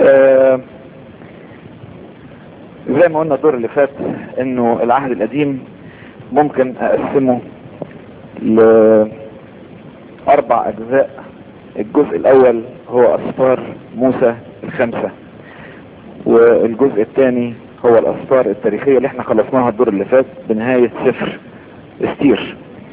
آه زي ما قلنا الدور اللي فات انه العهد القديم ممكن اقسمه لاربع اجزاء الجزء الاول هو اسفار موسى الخمسة والجزء الثاني هو الاسفار التاريخية اللي احنا خلصناها الدور اللي فات بنهاية سفر استير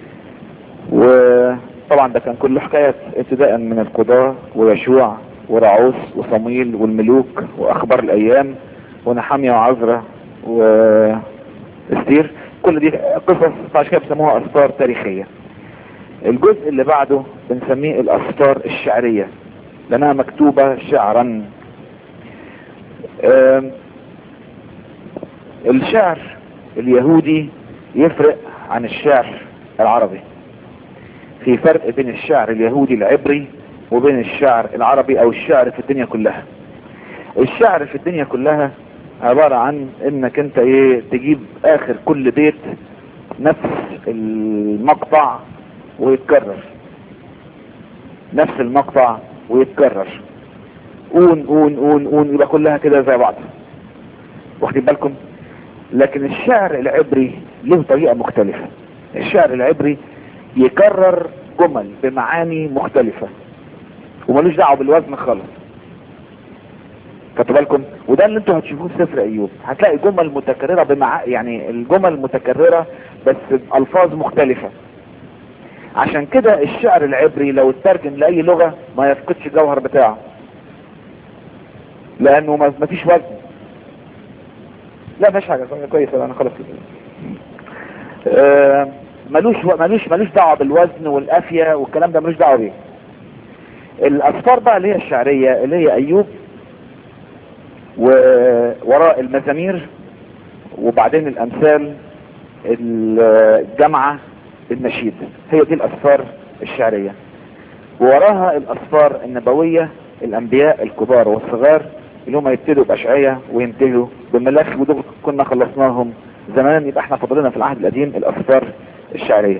وطبعا ده كان كله حكايات ابتداء من القضاة ويشوع ورعوس وصمويل والملوك واخبار الايام ونحامية وعزرة واستير كل دي قصص فعشان كده بيسموها اسفار تاريخية الجزء اللي بعده بنسميه الاسفار الشعرية لانها مكتوبة شعرا الشعر اليهودي يفرق عن الشعر العربي في فرق بين الشعر اليهودي العبري وبين الشعر العربي او الشعر في الدنيا كلها الشعر في الدنيا كلها عبارة عن انك انت ايه تجيب اخر كل بيت نفس المقطع ويتكرر نفس المقطع ويتكرر اون اون اون اون يبقى كلها كده زي بعض واخدين بالكم لكن الشعر العبري له طريقة مختلفة الشعر العبري يكرر جمل بمعاني مختلفة وملوش دعوه بالوزن خالص خدتوا بالكم وده اللي انتوا هتشوفوه في سفر ايوب هتلاقي جمل متكررة بمع يعني الجمل متكررة بس بألفاظ مختلفة عشان كده الشعر العبري لو اترجم لأي لغة ما يفقدش الجوهر بتاعه لانه ما فيش وزن لا مش حاجة كويس انا خلاص آه ملوش ملوش ملوش دعوه بالوزن والقافيه والكلام ده ملوش دعوه بيه الاسفار بقى اللي هي الشعريه اللي هي ايوب ووراء المزامير وبعدين الامثال الجامعه النشيد هي دي الاسفار الشعريه ووراها الاسفار النبويه الانبياء الكبار والصغار اللي هم يبتدوا باشعية وينتهوا بملاخ ودول كنا خلصناهم زمان يبقى احنا فضلنا في العهد القديم الاسفار الشعرية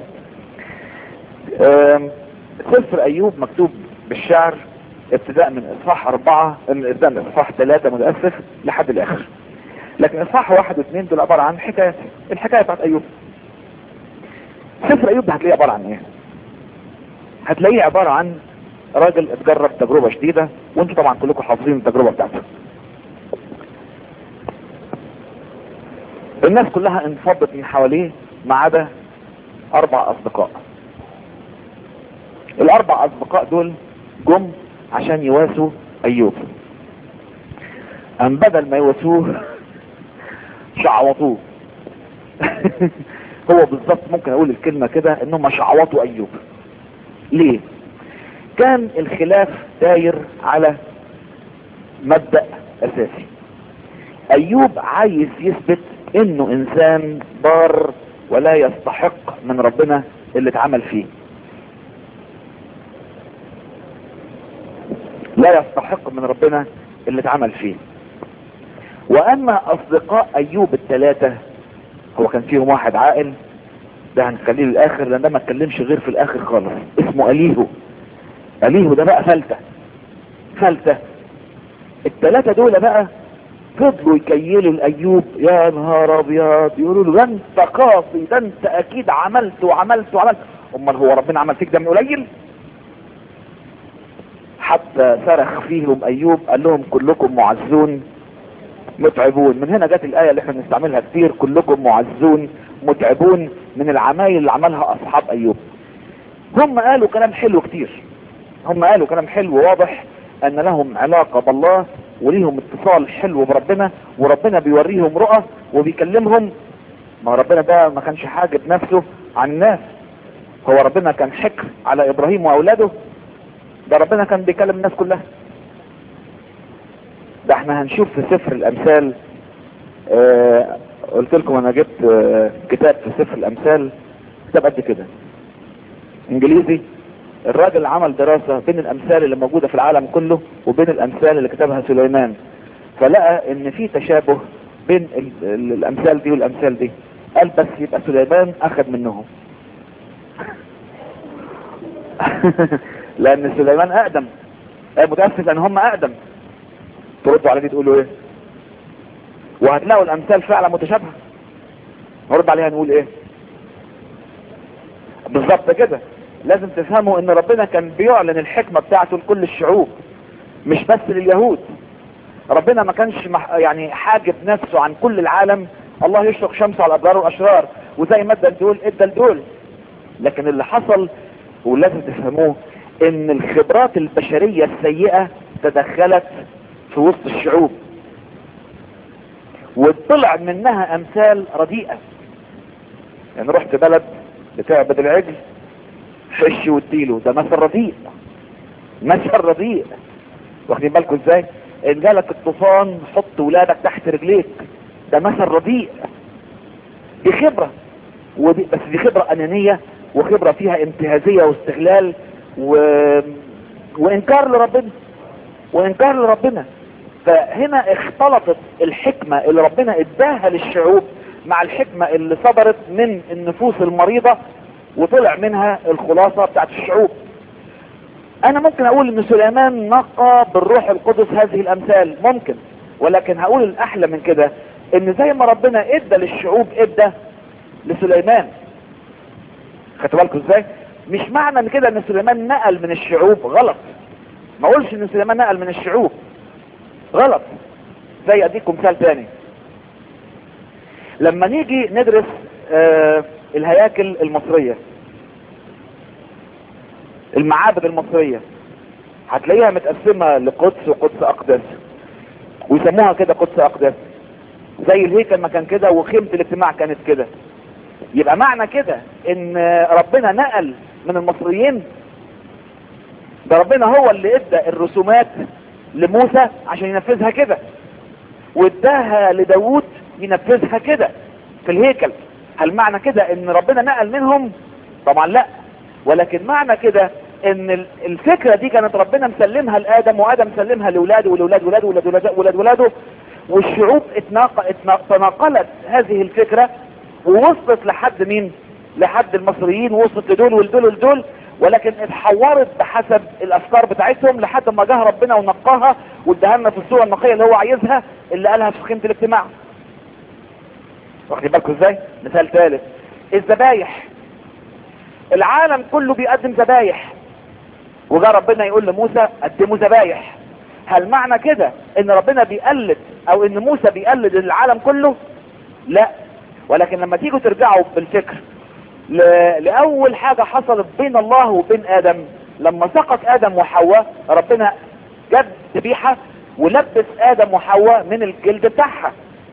سفر ايوب مكتوب بالشعر ابتداء من اصحاح اربعة ابتداء من اصحاح ثلاثة متأسف لحد الاخر لكن اصحاح واحد واثنين دول عبارة عن حكايات الحكاية بتاعت ايوب سفر ايوب ده هتلاقيه عبارة عن ايه هتلاقيه عبارة عن راجل اتجرب تجربة شديدة وانتوا طبعا كلكم حافظين التجربة بتاعته الناس كلها انفضت من حواليه ما عدا اربع اصدقاء الاربع اصدقاء دول جم عشان يواسوا ايوب ام بدل ما يواسوه شعوطوه هو بالظبط ممكن اقول الكلمة كده انهم شعوطوا ايوب ليه كان الخلاف داير على مبدأ اساسي ايوب عايز يثبت انه انسان بار ولا يستحق من ربنا اللي اتعمل فيه لا يستحق من ربنا اللي اتعمل فيه واما اصدقاء ايوب الثلاثة هو كان فيهم واحد عاقل ده هنخليه للاخر لان ده ما اتكلمش غير في الاخر خالص اسمه اليهو اليهو ده بقى فلتة فلتة الثلاثة دول بقى فضلوا يكيلوا الايوب يا نهار ابيض يقولوا له ده انت قاسي ده انت اكيد عملت وعملت وعملت امال هو ربنا عمل فيك ده من قليل حتى صرخ فيهم ايوب قال لهم كلكم معزون متعبون من هنا جت الايه اللي احنا بنستعملها كتير كلكم معزون متعبون من العمايل اللي عملها اصحاب ايوب هم قالوا كلام حلو كتير هم قالوا كلام حلو واضح ان لهم علاقة بالله وليهم اتصال حلو بربنا وربنا بيوريهم رؤى وبيكلمهم ما ربنا ده ما كانش حاجب نفسه عن الناس هو ربنا كان حكر على ابراهيم واولاده ده ربنا كان بيكلم الناس كلها ده احنا هنشوف في سفر الامثال اه قلت لكم انا جبت اه كتاب في سفر الامثال كتاب قد كده انجليزي الراجل عمل دراسة بين الامثال اللي موجودة في العالم كله وبين الامثال اللي كتبها سليمان فلقى ان في تشابه بين ال ال الامثال دي والامثال دي قال بس يبقى سليمان اخذ منهم لان سليمان اقدم متأسف لان هم اقدم تردوا على دي تقولوا ايه وهتلاقوا الامثال فعلا متشابهه نرد عليها نقول ايه بالظبط كده لازم تفهموا ان ربنا كان بيعلن الحكمة بتاعته لكل الشعوب مش بس لليهود ربنا ما كانش مح... يعني حاجب نفسه عن كل العالم الله يشرق شمسه على الابرار والاشرار وزي ما ادى لدول ادى لدول لكن اللي حصل ولازم تفهموه ان الخبرات البشرية السيئة تدخلت في وسط الشعوب وطلع منها امثال رديئة يعني رحت بلد بتعبد العجل حش واديله ده مثل رديء مثل رديء واخدين بالكم ازاي ان جالك الطوفان حط ولادك تحت رجليك ده مثل رديء دي خبرة ودي بس دي خبرة انانية وخبرة فيها انتهازية واستغلال و... وانكار لربنا وانكار لربنا فهنا اختلطت الحكمة اللي ربنا اداها للشعوب مع الحكمة اللي صدرت من النفوس المريضة وطلع منها الخلاصة بتاعت الشعوب انا ممكن اقول ان سليمان نقى بالروح القدس هذه الامثال ممكن ولكن هقول الاحلى من كده ان زي ما ربنا ادى للشعوب ادى لسليمان خدتوا بالكم ازاي مش معنى ان كده ان سليمان نقل من الشعوب غلط ما اقولش ان سليمان نقل من الشعوب غلط زي اديكم مثال تاني لما نيجي ندرس آه الهياكل المصرية المعابد المصرية هتلاقيها متقسمة لقدس وقدس اقداس ويسموها كده قدس اقداس زي الهيكل ما كان كده وخيمة الاجتماع كانت كده يبقى معنى كده ان ربنا نقل من المصريين ده ربنا هو اللي ادى الرسومات لموسى عشان ينفذها كده واداها لداود ينفذها كده في الهيكل هل معنى كده ان ربنا نقل منهم طبعا لا ولكن معنى كده ان الفكرة دي كانت ربنا مسلمها لآدم وآدم مسلمها لولاده ولولاد ولاده ولاد ولاده ولاد ولاده والشعوب اتناق... اتناق... تناقلت هذه الفكرة ووصلت لحد مين لحد المصريين وصلت لدول ولدول ولدول ولكن اتحورت بحسب الافكار بتاعتهم لحد ما جه ربنا ونقاها واداها لنا في الصورة النقية اللي هو عايزها اللي قالها في خيمة الاجتماع واخدين بالكم ازاي مثال ثالث الذبايح العالم كله بيقدم ذبايح وجاء ربنا يقول لموسى قدموا ذبايح هل معنى كده ان ربنا بيقلد او ان موسى بيقلد العالم كله لا ولكن لما تيجوا ترجعوا بالفكر ل... لاول حاجة حصلت بين الله وبين ادم لما سقط ادم وحواء ربنا جاب ذبيحة ولبس ادم وحواء من الجلد بتاعها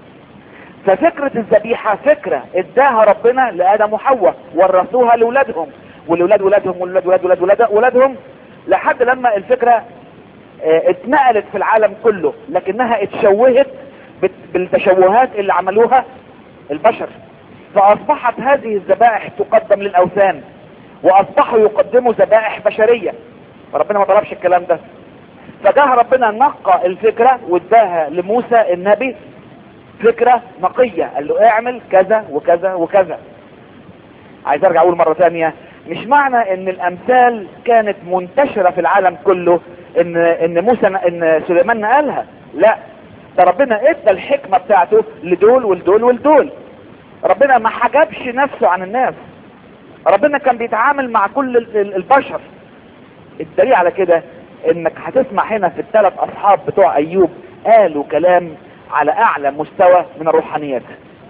ففكرة الذبيحة فكرة اداها ربنا لآدم وحواء ورثوها لولادهم ولولاد ولادهم ولولاد ولاد ولاد ولاد ولادهم لحد لما الفكرة اه اتنقلت في العالم كله لكنها اتشوهت بالتشوهات اللي عملوها البشر فاصبحت هذه الذبائح تقدم للاوثان واصبحوا يقدموا ذبائح بشرية ربنا ما طلبش الكلام ده فجاه ربنا نقى الفكرة واداها لموسى النبي فكرة نقية قال له اعمل كذا وكذا وكذا عايز ارجع اقول مرة ثانية مش معنى ان الامثال كانت منتشرة في العالم كله ان ان موسى ان سليمان نقلها لا ده ربنا ادى الحكمة بتاعته لدول ولدول ولدول ربنا ما حجبش نفسه عن الناس ربنا كان بيتعامل مع كل البشر الدليل على كده انك هتسمع هنا في الثلاث اصحاب بتوع ايوب قالوا كلام على اعلى مستوى من الروحانيات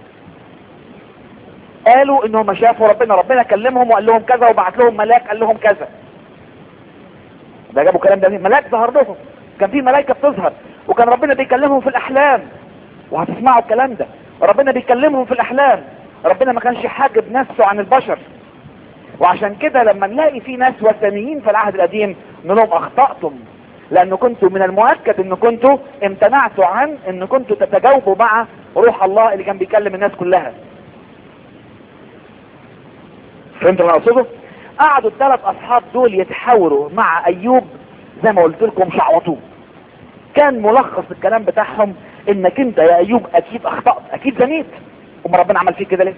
قالوا انهم شافوا ربنا ربنا كلمهم وقال لهم كذا وبعت لهم ملاك قال لهم كذا ده جابوا كلام ده ملاك ظهر لهم كان في ملائكة بتظهر وكان ربنا بيكلمهم في الاحلام وهتسمعوا الكلام ده ربنا بيكلمهم في الاحلام ربنا ما كانش حاجب نفسه عن البشر وعشان كده لما نلاقي في ناس وثنيين في العهد القديم نقول لهم اخطأتم لان كنتوا من المؤكد ان كنتوا امتنعتوا عن ان كنتوا تتجاوبوا مع روح الله اللي كان بيكلم الناس كلها فهمتوا اللي اقصده قعدوا الثلاث اصحاب دول يتحاوروا مع ايوب زي ما قلت لكم شعوطوه كان ملخص الكلام بتاعهم انك انت يا ايوب اكيد اخطأت اكيد زنيت وما ربنا عمل فيك كده ليه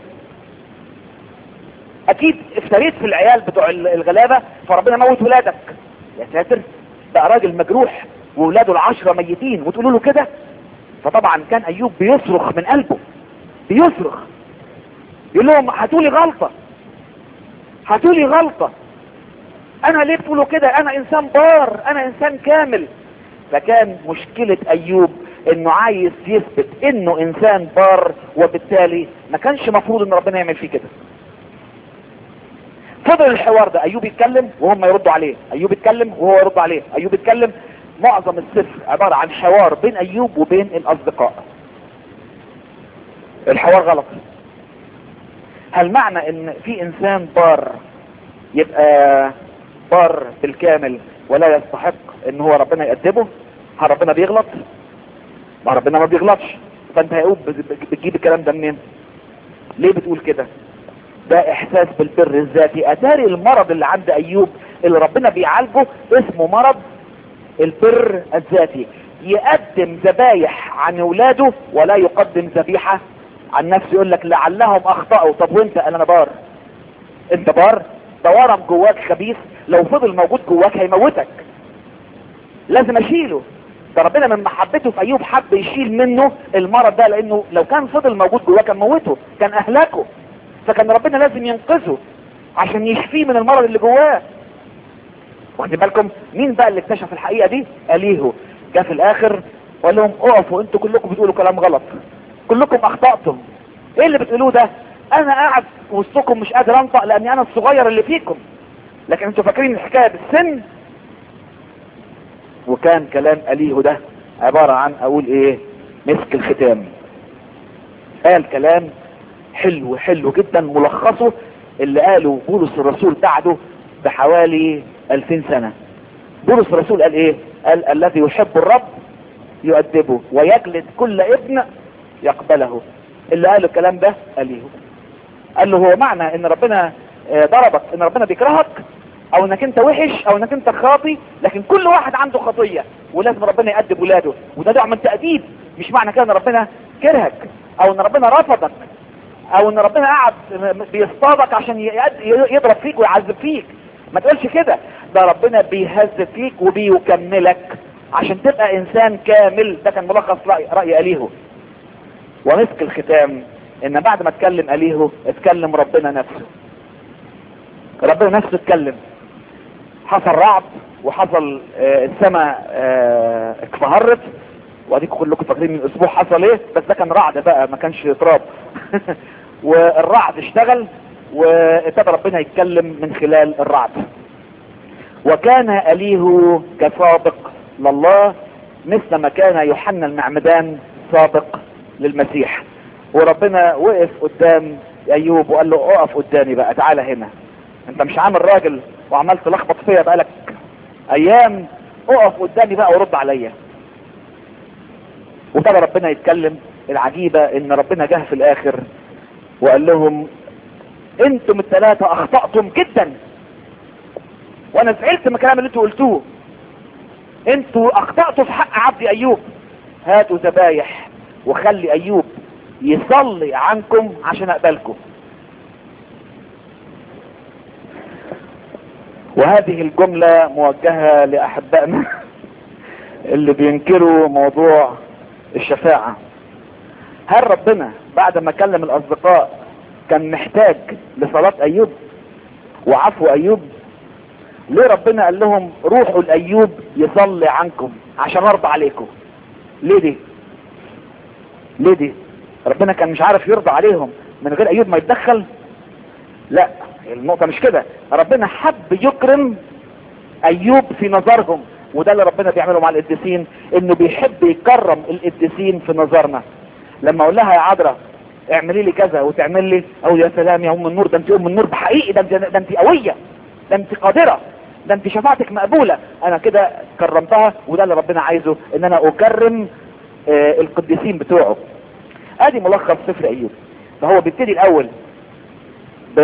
اكيد افتريت في العيال بتوع الغلابة فربنا موت ولادك يا ساتر بقى راجل مجروح وولاده العشرة ميتين وتقولوا له كده فطبعا كان ايوب بيصرخ من قلبه بيصرخ يقول لهم هاتولي غلطة هاتولي غلطة انا ليه بتقولوا كده انا انسان بار انا انسان كامل فكان مشكلة ايوب انه عايز يثبت انه انسان بار وبالتالي ما كانش مفروض ان ربنا يعمل فيه كده فضل الحوار ده ايوب يتكلم وهم يردوا عليه ايوب يتكلم وهو يرد عليه ايوب يتكلم معظم السفر عبارة عن حوار بين ايوب وبين الاصدقاء الحوار غلط هل معنى ان في انسان بار يبقى بار بالكامل ولا يستحق ان هو ربنا يأدبه هل ربنا بيغلط ما ربنا ما بيغلطش فانت يا ايوب بتجيب الكلام ده منين ليه بتقول كده ده احساس بالبر الذاتي اتاري المرض اللي عند ايوب اللي ربنا بيعالجه اسمه مرض البر الذاتي يقدم ذبايح عن اولاده ولا يقدم ذبيحة عن نفسه يقول لك لعلهم اخطأوا طب وانت قال انا بار انت بار ده ورم جواك خبيث لو فضل موجود جواك هيموتك لازم اشيله ده ربنا من محبته في ايوب حب يشيل منه المرض ده لانه لو كان فضل موجود جواه كان موته كان اهلكه فكان ربنا لازم ينقذه عشان يشفيه من المرض اللي جواه واخدين بالكم مين بقى اللي اكتشف الحقيقة دي اليهو جاء في الاخر وقال لهم اقفوا انتوا كلكم بتقولوا كلام غلط كلكم اخطأتم ايه اللي بتقولوه ده انا قاعد وسطكم مش قادر انطق لاني انا الصغير اللي فيكم لكن انتوا فاكرين الحكاية بالسن وكان كلام اليهو ده عبارة عن اقول ايه مسك الختام قال كلام حلو حلو جدا ملخصه اللي قاله بولس الرسول بعده بحوالي 2000 سنة بولس الرسول قال ايه قال الذي يحب الرب يؤدبه ويجلد كل ابن يقبله اللي قال الكلام ده قال قال له هو معنى ان ربنا ضربك ان ربنا بيكرهك او انك انت وحش او انك انت خاطي لكن كل واحد عنده خطية ولازم ربنا يأدب ولاده وده نوع من تأديب مش معنى كده ان ربنا كرهك او ان ربنا رفضك او ان ربنا قاعد بيصطادك عشان يضرب فيك ويعذب فيك ما تقولش كده ده ربنا بيهذب فيك وبيكملك عشان تبقى انسان كامل ده كان ملخص رأي, رأي اليهو ومسك الختام ان بعد ما اتكلم اليهو اتكلم ربنا نفسه ربنا نفسه اتكلم حصل رعد وحصل آه السماء آه اتفهرت واديكم كلكم فاكرين من اسبوع حصل ايه بس ده كان رعد بقى ما كانش تراب والرعد اشتغل وابتدى ربنا يتكلم من خلال الرعد وكان أليه كسابق لله مثل ما كان يوحنا المعمدان سابق للمسيح وربنا وقف قدام ايوب وقال له اقف قدامي بقى تعالى هنا انت مش عامل راجل وعمال تلخبط فيا بقالك ايام اقف قدامي بقى ورد عليا وابتدى ربنا يتكلم العجيبة ان ربنا جه في الاخر وقال لهم انتم الثلاثة اخطأتم جدا وانا زعلت من الكلام اللي انتوا قلتوه انتوا اخطأتوا في حق عبد ايوب هاتوا ذبايح وخلي ايوب يصلي عنكم عشان اقبلكم وهذه الجملة موجهة لأحبائنا اللي بينكروا موضوع الشفاعة هل ربنا بعد ما كلم الأصدقاء كان محتاج لصلاة أيوب وعفو أيوب ليه ربنا قال لهم روحوا لأيوب يصلي عنكم عشان أرضى عليكم ليه دي ليه دي ربنا كان مش عارف يرضى عليهم من غير أيوب ما يتدخل لا النقطة مش كده ربنا حب يكرم ايوب في نظرهم وده اللي ربنا بيعمله مع القديسين انه بيحب يكرم القديسين في نظرنا لما اقول لها يا عذراء اعملي لي كذا وتعمل لي او يا سلام يا ام النور ده انت ام النور بحقيقي ده انت ده انت قويه ده انت قادره ده انت شفاعتك مقبوله انا كده كرمتها وده اللي ربنا عايزه ان انا اكرم آه القديسين بتوعه ادي ملخص سفر ايوب فهو بيبتدي الاول ب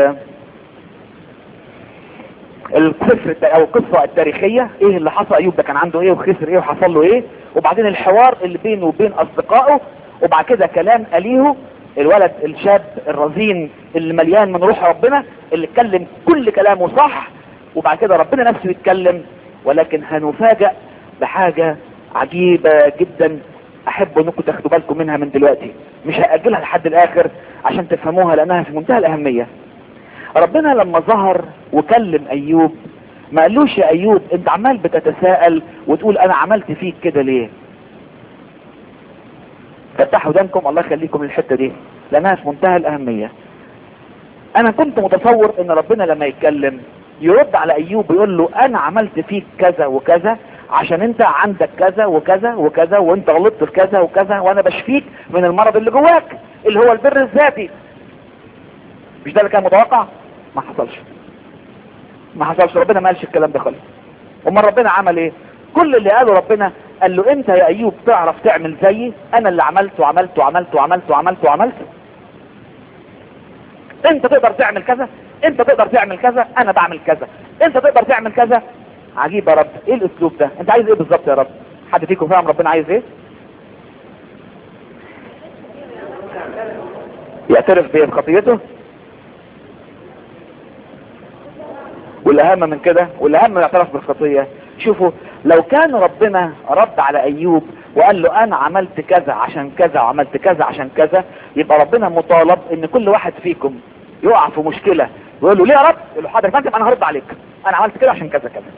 السفر او القصة التاريخية ايه اللي حصل ايوب ده كان عنده ايه وخسر ايه وحصل له ايه وبعدين الحوار اللي بينه وبين اصدقائه وبعد كده كلام اليهو الولد الشاب الرزين اللي مليان من روح ربنا اللي اتكلم كل كلامه صح وبعد كده ربنا نفسه يتكلم ولكن هنفاجأ بحاجة عجيبة جدا احب انكم تاخدوا بالكم منها من دلوقتي مش هأجلها لحد الاخر عشان تفهموها لانها في منتهى الاهمية ربنا لما ظهر وكلم ايوب ما قالوش يا ايوب انت عمال بتتساءل وتقول انا عملت فيك كده ليه فتحوا ودانكم الله يخليكم الحتة دي لانها في منتهى الاهمية انا كنت متصور ان ربنا لما يتكلم يرد على ايوب ويقول له انا عملت فيك كذا وكذا عشان انت عندك كذا وكذا وكذا وانت غلطت في كذا وكذا وانا بشفيك من المرض اللي جواك اللي هو البر الذاتي مش ده اللي كان متوقع ما حصلش ما حصلش ربنا ما قالش الكلام ده خالص امال ربنا عمل ايه كل اللي قاله ربنا قال له انت يا ايوب تعرف تعمل زيي انا اللي عملت وعملت وعملت وعملت وعملت وعملت انت تقدر تعمل كذا انت تقدر تعمل كذا انا بعمل كذا انت تقدر تعمل كذا عجيب يا رب ايه الاسلوب ده انت عايز ايه بالظبط يا رب حد فيكم فاهم ربنا عايز ايه يعترف بايه بخطيته والاهم من كده والاهم يعترف بالخطيه شوفوا لو كان ربنا رد على ايوب وقال له انا عملت كذا عشان كذا وعملت كذا عشان كذا يبقى ربنا مطالب ان كل واحد فيكم يقع في مشكلة ويقول له ليه يا رب يقول له حاضر يا فندم انا هرد عليك انا عملت كده عشان كذا كذا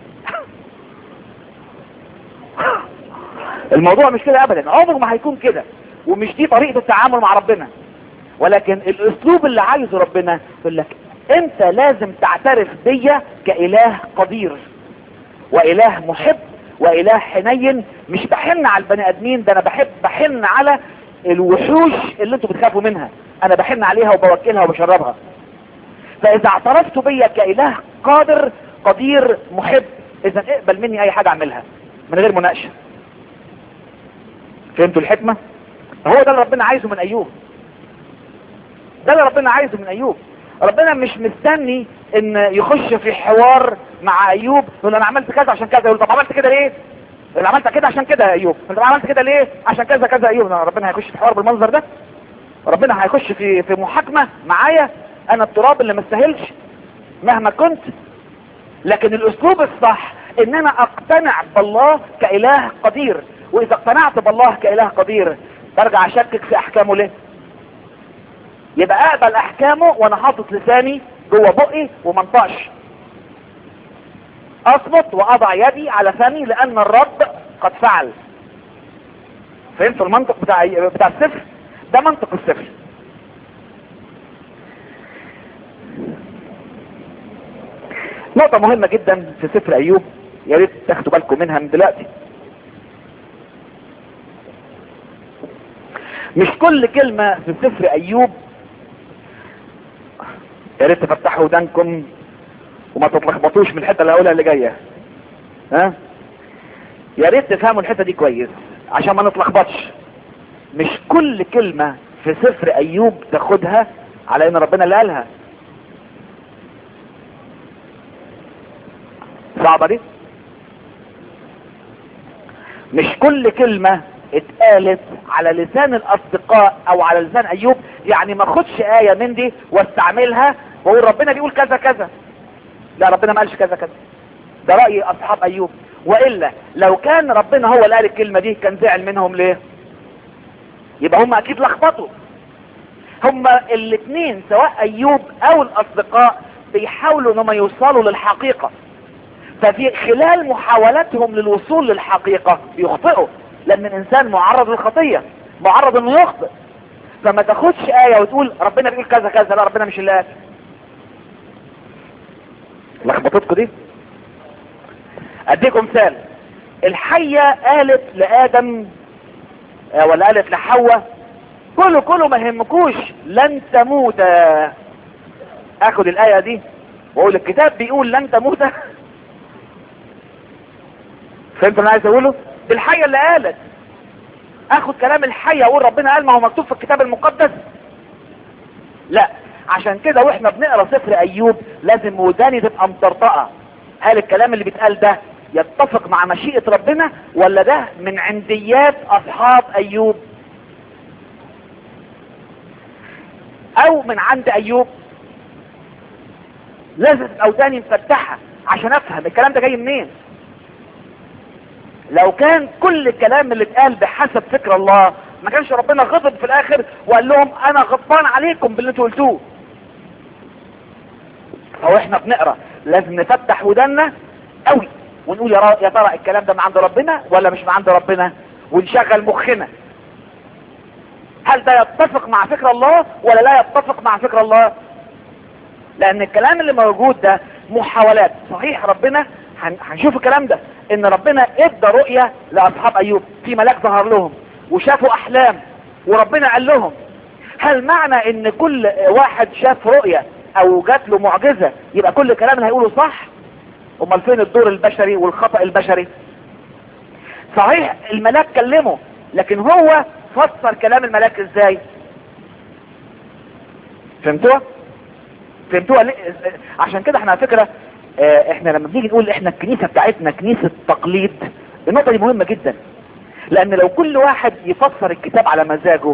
الموضوع مش كده ابدا عمره ما هيكون كده ومش دي طريقة التعامل مع ربنا ولكن الاسلوب اللي عايزه ربنا يقول لك انت لازم تعترف بيا كاله قدير واله محب واله حنين مش بحن على البني ادمين ده انا بحب بحن على الوحوش اللي انتوا بتخافوا منها انا بحن عليها وبوكلها وبشربها فاذا اعترفت بيا كاله قادر قدير محب اذا اقبل مني اي حاجة اعملها من غير مناقشة فهمتوا الحكمة هو ده اللي ربنا عايزه من ايوب ده اللي ربنا عايزه من ايوب ربنا مش مستني ان يخش في حوار مع ايوب يقول انا عملت كذا عشان كذا يقول طب عملت كده ليه انا عملت كده عشان كده يا ايوب انت عملت كده ليه عشان كذا كذا يا ايوب ربنا هيخش في حوار بالمنظر ده ربنا هيخش في في محاكمه معايا انا التراب اللي ما استاهلش مهما كنت لكن الاسلوب الصح ان انا اقتنع بالله كاله قدير واذا اقتنعت بالله كاله قدير برجع اشكك في احكامه ليه يبقى اقبل احكامه وانا حاطط لساني جوه بقي ومنطقش اصمت واضع يدي على فمي لان الرب قد فعل فهمتوا المنطق بتاع بتاع السفر ده منطق السفر نقطة مهمة جدا في سفر ايوب يا ريت تاخدوا بالكم منها من دلوقتي مش كل كلمة في سفر ايوب يا ريت تفتحوا ودانكم وما تتلخبطوش من الحته اللي هقولها اللي جايه ها يا ريت تفهموا الحته دي كويس عشان ما نتلخبطش مش كل كلمه في سفر ايوب تاخدها على ان ربنا اللي قالها صعبه دي مش كل كلمه اتقالت على لسان الاصدقاء او على لسان ايوب يعني ما اخدش ايه من دي واستعملها واقول ربنا بيقول كذا كذا لا ربنا ما قالش كذا كذا ده رأي اصحاب ايوب والا لو كان ربنا هو اللي قال الكلمة دي كان زعل منهم ليه يبقى هم اكيد لخبطوا هم الاثنين سواء ايوب او الاصدقاء بيحاولوا انهم يوصلوا للحقيقة ففي خلال محاولاتهم للوصول للحقيقة يخطئوا لان الانسان معرض للخطية معرض انه يخطئ فما تاخدش آية وتقول ربنا بيقول كذا كذا لا ربنا مش اللي قال لخبطتكم دي اديكم مثال الحية قالت لآدم ولا قالت لحواء كله كله ما يهمكوش لن تموت اخد الآية دي واقول الكتاب بيقول لن تموت فهمت انا عايز اقوله الحية اللي قالت اخد كلام الحية اقول ربنا قال ما هو مكتوب في الكتاب المقدس لا عشان كده واحنا بنقرا سفر ايوب لازم وداني تبقى مطرطقه هل الكلام اللي بيتقال ده يتفق مع مشيئة ربنا ولا ده من عنديات اصحاب ايوب او من عند ايوب لازم اوداني مفتحة عشان افهم الكلام ده جاي منين لو كان كل الكلام اللي اتقال بحسب فكر الله ما كانش ربنا غضب في الاخر وقال لهم انا غضبان عليكم باللي انتوا قلتوه او احنا بنقرا لازم نفتح ودنا قوي ونقول يا, را... يا ترى الكلام ده من عند ربنا ولا مش من عند ربنا ونشغل مخنا هل ده يتفق مع فكر الله ولا لا يتفق مع فكر الله لان الكلام اللي موجود ده محاولات صحيح ربنا هن... هنشوف الكلام ده ان ربنا ادى رؤية لاصحاب ايوب في ملاك ظهر لهم وشافوا احلام وربنا قال لهم هل معنى ان كل واحد شاف رؤية او جات له معجزة يبقى كل كلام اللي هيقوله صح امال فين الدور البشري والخطأ البشري صحيح الملاك كلمه لكن هو فسر كلام الملاك ازاي فهمتوها فهمتوها ليه؟ عشان كده احنا على فكرة اه احنا لما بنيجي نقول احنا الكنيسة بتاعتنا كنيسة تقليد النقطة دي مهمة جدا لان لو كل واحد يفسر الكتاب على مزاجه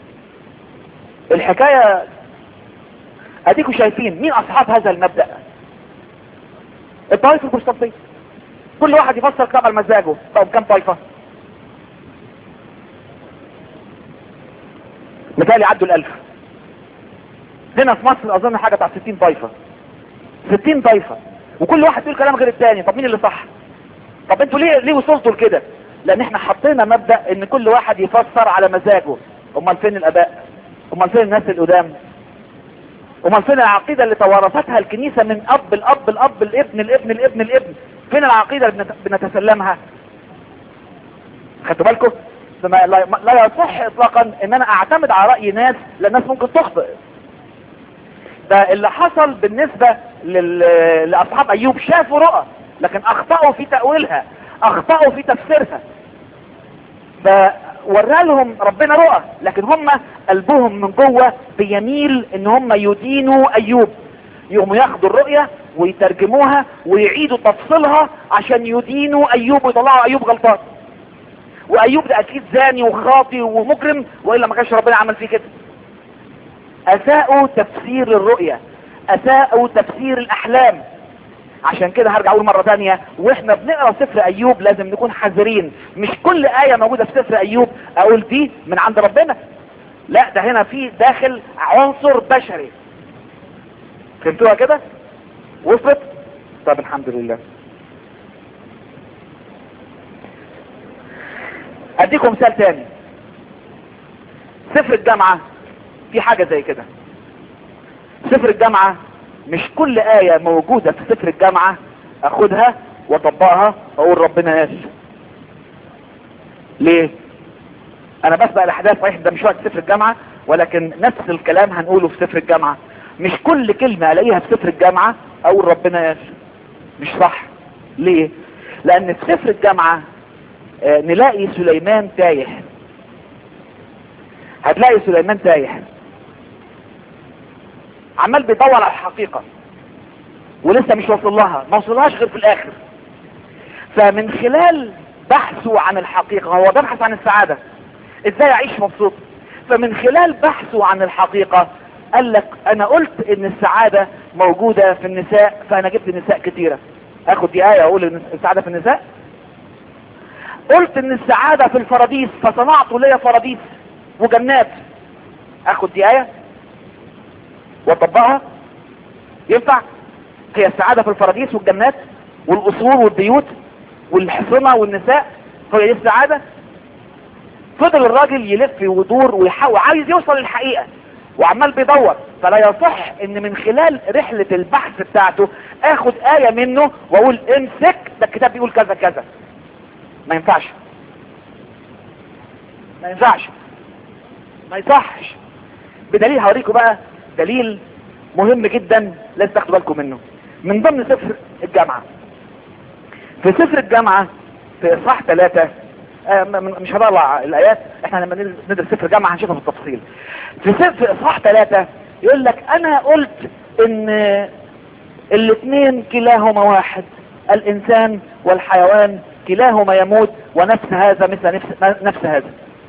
الحكاية اديكم شايفين مين اصحاب هذا المبدأ الطائفة القسطنطينية كل واحد يفسر كتاب على مزاجه طب كم طائفة مثالي عدوا الالف هنا في مصر اظن حاجة بتاع 60 طائفة 60 طائفة وكل واحد يقول كلام غير التاني طب مين اللي صح طب انتوا ليه ليه وصلتوا لكده لان احنا حطينا مبدأ ان كل واحد يفسر على مزاجه امال فين الاباء امال فين الناس القدام امال فين العقيدة اللي توارثتها الكنيسة من اب الاب الاب الابن الابن الابن الابن فين العقيدة اللي بنتسلمها خدتوا بالكم لا, لا يصح اطلاقا ان انا اعتمد على رأي ناس لان الناس ممكن تخطئ ده اللي حصل بالنسبة لل... لاصحاب ايوب شافوا رؤى لكن اخطأوا في تأويلها اخطأوا في تفسيرها فورى لهم ربنا رؤى لكن هم قلبهم من جوه بيميل ان هم يدينوا ايوب يقوموا ياخدوا الرؤية ويترجموها ويعيدوا تفصيلها عشان يدينوا ايوب ويطلعوا ايوب غلطان وايوب ده اكيد زاني وخاطي ومجرم والا ما كانش ربنا عمل فيه كده اساءوا تفسير الرؤية اساءوا تفسير الاحلام عشان كده هرجع اقول مرة تانية واحنا بنقرا سفر ايوب لازم نكون حذرين مش كل آية موجودة في سفر ايوب اقول دي من عند ربنا لا ده هنا في داخل عنصر بشري فهمتوها كده وصلت طب الحمد لله اديكم مثال تاني سفر الجامعة في حاجة زي كده سفر الجامعة مش كل آية موجودة في سفر الجامعة اخدها واطبقها واقول ربنا ناس ليه انا بسبق الاحداث صحيح ده مش وقت سفر الجامعة ولكن نفس الكلام هنقوله في سفر الجامعة مش كل كلمة الاقيها في سفر الجامعة اقول ربنا ناس مش صح ليه لان في سفر الجامعة آه نلاقي سليمان تايه هتلاقي سليمان تايه عمال بيدور على الحقيقة ولسه مش وصل لها ما وصلهاش غير في الاخر فمن خلال بحثه عن الحقيقة هو بيبحث عن السعادة ازاي اعيش مبسوط فمن خلال بحثه عن الحقيقة قال لك انا قلت ان السعادة موجودة في النساء فانا جبت نساء كتيرة اخد دي ايه اقول ان السعادة في النساء قلت ان السعادة في الفراديس فصنعت لي فراديس وجنات اخد دي ايه واطبقها ينفع هي السعادة في الفراديس والجنات والقصور والبيوت والحصنة والنساء هي دي السعادة فضل الراجل يلف ويدور ويحاول عايز يوصل للحقيقة وعمال بيدور فلا يصح ان من خلال رحلة البحث بتاعته اخد آية منه واقول امسك ده الكتاب بيقول كذا كذا ما ينفعش ما ينفعش ما يصحش بدليل هوريكم بقى دليل مهم جدا لازم تاخدوا بالكم منه من ضمن سفر الجامعة في سفر الجامعة في اصحاح ثلاثة آه مش هطلع الايات احنا لما ندرس سفر الجامعة هنشوفها بالتفصيل في سفر اصحاح ثلاثة يقول لك انا قلت ان الاثنين كلاهما واحد الانسان والحيوان كلاهما يموت ونفس هذا مثل نفس, نفس هذا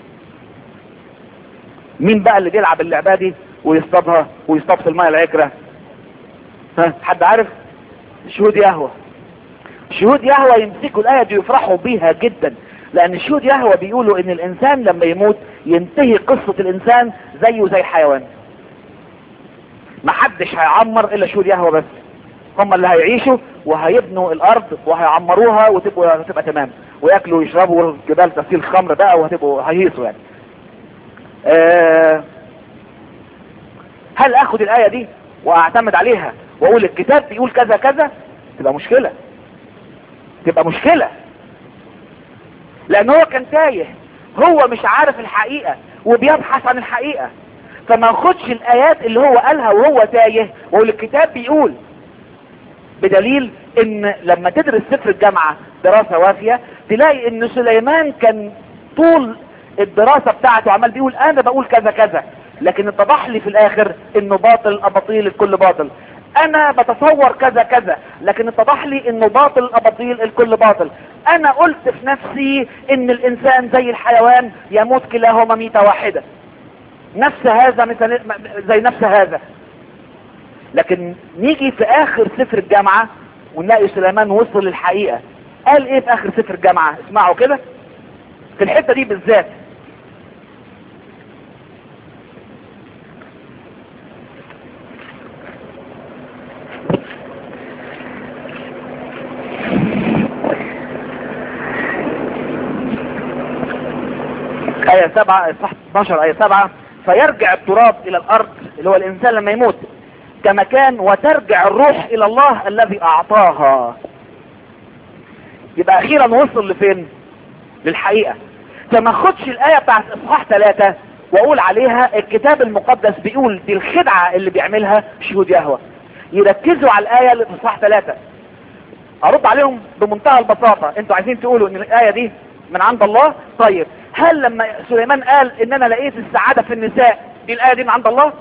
مين بقى اللي بيلعب اللعبة دي ويصطادها ويصطاد في الماء العكرة ها حد عارف شهود يهوى شهود يهوى يمسكوا الآية دي ويفرحوا بيها جدا لأن شهود يهوى بيقولوا إن الإنسان لما يموت ينتهي قصة الإنسان زيه زي حيوان محدش هيعمر إلا شهود يهوى بس هم اللي هيعيشوا وهيبنوا الأرض وهيعمروها وتبقوا هتبقى تمام وياكلوا ويشربوا جبال تسيل خمر بقى وهتبقوا هيهيصوا يعني أه هل اخد الآية دي واعتمد عليها واقول الكتاب بيقول كذا كذا تبقى مشكلة تبقى مشكلة لان هو كان تايه هو مش عارف الحقيقة وبيبحث عن الحقيقة فما ناخدش الايات اللي هو قالها وهو تايه واقول الكتاب بيقول بدليل ان لما تدرس سفر الجامعة دراسة وافية تلاقي ان سليمان كان طول الدراسة بتاعته عمال بيقول انا بقول كذا كذا لكن اتضح لي في الاخر انه باطل اباطيل الكل باطل انا بتصور كذا كذا لكن اتضح لي انه باطل اباطيل الكل باطل انا قلت في نفسي ان الانسان زي الحيوان يموت كلاهما ميتة واحدة نفس هذا مثل زي نفس هذا لكن نيجي في اخر سفر الجامعة ونلاقي سليمان وصل للحقيقة قال ايه في اخر سفر الجامعة اسمعوا كده في الحتة دي بالذات آية سبعة صح 12 آية سبعة فيرجع التراب إلى الأرض اللي هو الإنسان لما يموت كما كان وترجع الروح إلى الله الذي أعطاها يبقى أخيرا وصل لفين للحقيقة فما خدش الآية بتاعت إصحاح ثلاثة وأقول عليها الكتاب المقدس بيقول دي الخدعة اللي بيعملها شهود يهوى يركزوا على الآية اللي في إصحاح ثلاثة أرد عليهم بمنتهى البساطة أنتوا عايزين تقولوا إن الآية دي من عند الله طيب هل لما سليمان قال ان انا لقيت السعادة في النساء دي الاية دي من عند الله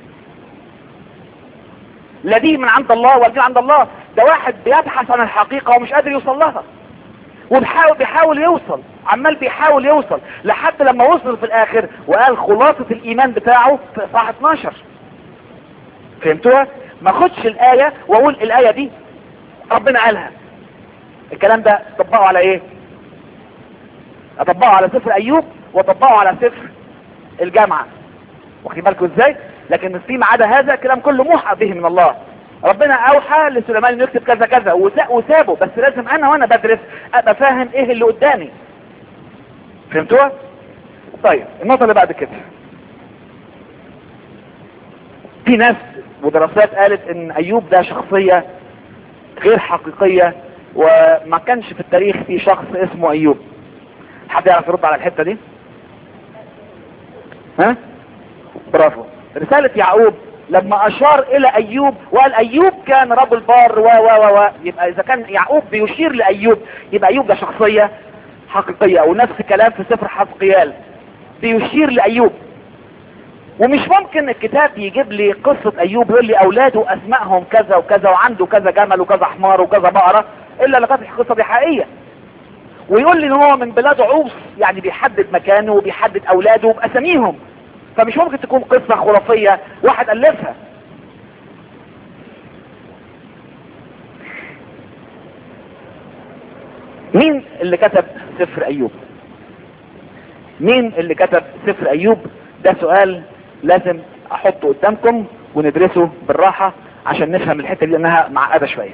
لا دي من عند الله ولا دي من عند الله ده واحد بيبحث عن الحقيقة ومش قادر يوصل لها وبيحاول بيحاول يوصل عمال بيحاول يوصل لحد لما وصل في الاخر وقال خلاصة الايمان بتاعه في اصحاح 12 فهمتوها ما خدش الاية واقول الاية دي ربنا قالها الكلام ده طبقه على ايه اطبقه على سفر ايوب واطبقه على سفر الجامعة واخدين بالكم ازاي لكن فيما عدا هذا الكلام كله موحى به من الله ربنا اوحى لسليمان انه يكتب كذا كذا وسابه بس لازم انا وانا بدرس ابقى فاهم ايه اللي قدامي فهمتوها طيب النقطة اللي بعد كده في ناس ودراسات قالت ان ايوب ده شخصية غير حقيقية وما كانش في التاريخ في شخص اسمه ايوب حد يعرف يرد على الحتة دي ها برافو رسالة يعقوب لما اشار الى ايوب وقال ايوب كان رب البار و و و و يبقى اذا كان يعقوب بيشير لايوب يبقى ايوب ده شخصية حقيقية او نفس الكلام في سفر حزقيال بيشير لايوب ومش ممكن الكتاب يجيب لي قصة ايوب يقول لي اولاده اسمائهم كذا وكذا وعنده كذا جمل وكذا حمار وكذا بقرة الا لو كانت القصة دي حقيقية ويقول لي ان هو من بلاد عوص يعني بيحدد مكانه وبيحدد اولاده باساميهم فمش ممكن تكون قصة خرافية واحد الفها مين اللي كتب سفر ايوب مين اللي كتب سفر ايوب ده سؤال لازم احطه قدامكم وندرسه بالراحة عشان نفهم الحتة دي لانها معقدة شوية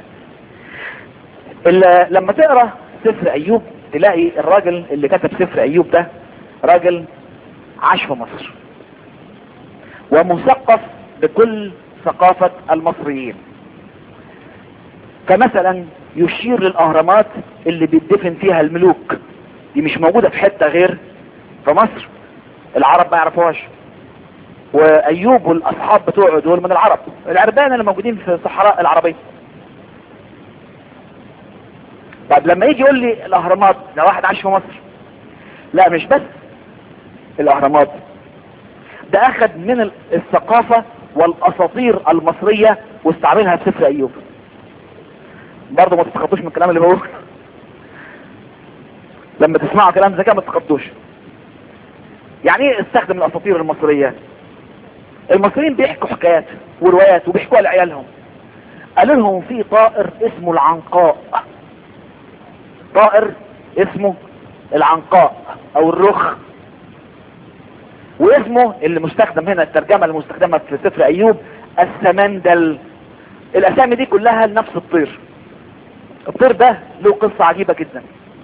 لما تقرأ سفر ايوب تلاقي الراجل اللي كتب سفر ايوب ده راجل عاش في مصر ومثقف بكل ثقافة المصريين فمثلا يشير للاهرامات اللي بيدفن فيها الملوك دي مش موجودة في حتة غير في مصر العرب ما يعرفوهاش وايوب والاصحاب بتوعه دول من العرب العربان اللي موجودين في الصحراء العربية طب لما يجي يقول لي الاهرامات ده واحد عايش في مصر لا مش بس الاهرامات ده اخد من الثقافة والاساطير المصرية واستعملها في سفر ايوب برضه ما تتخطوش من الكلام اللي بقوله لما تسمعوا كلام زي كده ما تتخطوش يعني ايه استخدم الاساطير المصرية المصريين بيحكوا حكايات وروايات وبيحكوها لعيالهم قالوا لهم في طائر اسمه العنقاء طائر اسمه العنقاء او الرخ واسمه اللي مستخدم هنا الترجمة المستخدمة في سفر ايوب السمندل الاسامي دي كلها لنفس الطير الطير ده له قصة عجيبة جدا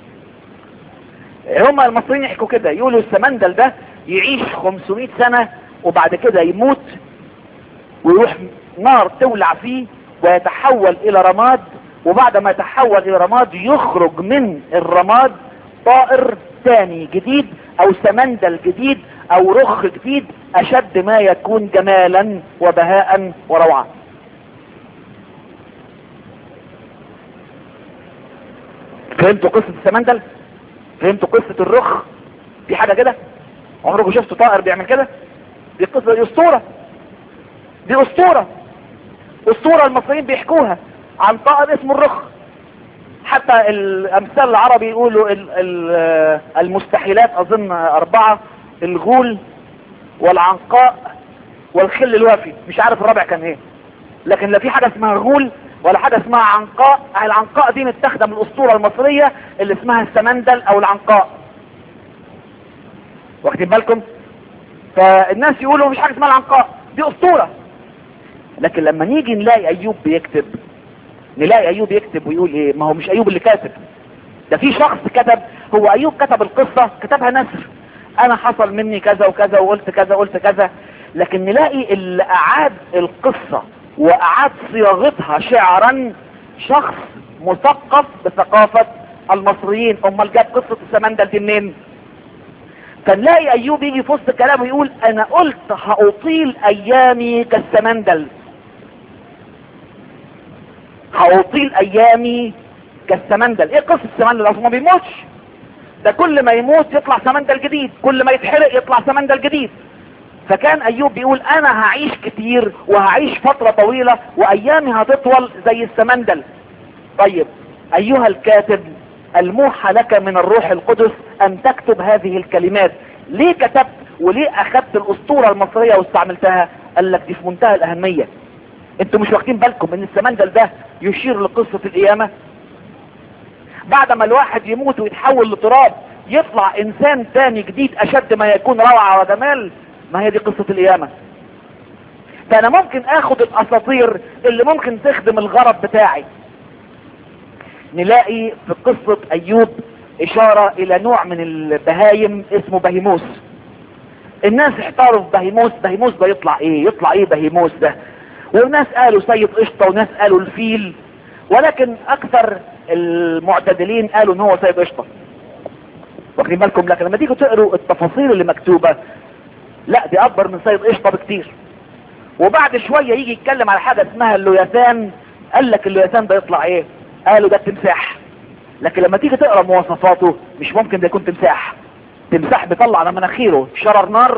هما المصريين يحكوا كده يقولوا السمندل ده يعيش 500 سنة وبعد كده يموت ويروح نار تولع فيه ويتحول الى رماد وبعد ما يتحول الى رماد يخرج من الرماد طائر ثاني جديد او سمندل جديد او رخ جديد اشد ما يكون جمالا وبهاء وروعة فهمتوا قصة السمندل فهمتوا قصة الرخ في حاجة كده عمركم شفتوا طائر بيعمل كده دي قصة دي اسطورة دي اسطورة اسطورة المصريين بيحكوها عن طائر اسمه الرخ حتى الامثال العربي يقولوا ال ال المستحيلات اظن اربعة الغول والعنقاء والخل الوافي مش عارف الرابع كان ايه لكن لا في حاجة اسمها غول ولا حاجة اسمها عنقاء العنقاء دي متاخده من الاسطورة المصرية اللي اسمها السمندل او العنقاء واخدين بالكم فالناس يقولوا مش حاجة اسمها العنقاء دي اسطورة لكن لما نيجي نلاقي ايوب بيكتب نلاقي ايوب يكتب ويقول ايه ما هو مش ايوب اللي كاتب ده في شخص كتب هو ايوب كتب القصة كتبها نسر انا حصل مني كذا وكذا وقلت كذا وقلت كذا لكن نلاقي اللي اعاد القصة واعاد صياغتها شعرا شخص مثقف بثقافة المصريين امال جاب قصة السمندل دي منين فنلاقي ايوب يجي في وسط كلامه يقول انا قلت هاطيل ايامي كالسمندل هاطيل ايامي كالسمندل ايه قصة السمندل اصلا ما بيموتش ده كل ما يموت يطلع سمندل جديد كل ما يتحرق يطلع سمندل جديد فكان ايوب بيقول انا هعيش كتير وهعيش فترة طويلة وايامي هتطول زي السمندل طيب ايها الكاتب الموحى لك من الروح القدس ان تكتب هذه الكلمات ليه كتبت وليه اخدت الاسطورة المصرية واستعملتها قال لك دي في منتهى الاهمية انتوا مش واخدين بالكم ان السمندل ده يشير لقصة القيامة بعد ما الواحد يموت ويتحول لتراب يطلع انسان تاني جديد اشد ما يكون روعة وجمال ما هي دي قصة القيامة فانا ممكن اخد الاساطير اللي ممكن تخدم الغرض بتاعي نلاقي في قصة ايوب اشارة الى نوع من البهايم اسمه بهيموس الناس احتاروا في بهيموس بهيموس ده يطلع ايه يطلع ايه بهيموس ده وناس قالوا سيد قشطة وناس قالوا الفيل ولكن اكثر المعتدلين قالوا ان هو سيد قشطة واخدين بالكم لكن لما تيجوا تقروا التفاصيل اللي مكتوبة لا دي اكبر من سيد قشطة بكتير وبعد شوية يجي يتكلم على حاجة اسمها اللويثان قال لك اللويثان ده يطلع ايه قالوا ده التمساح لكن لما تيجي تقرا مواصفاته مش ممكن ده يكون تمساح تمساح بيطلع على مناخيره شرر نار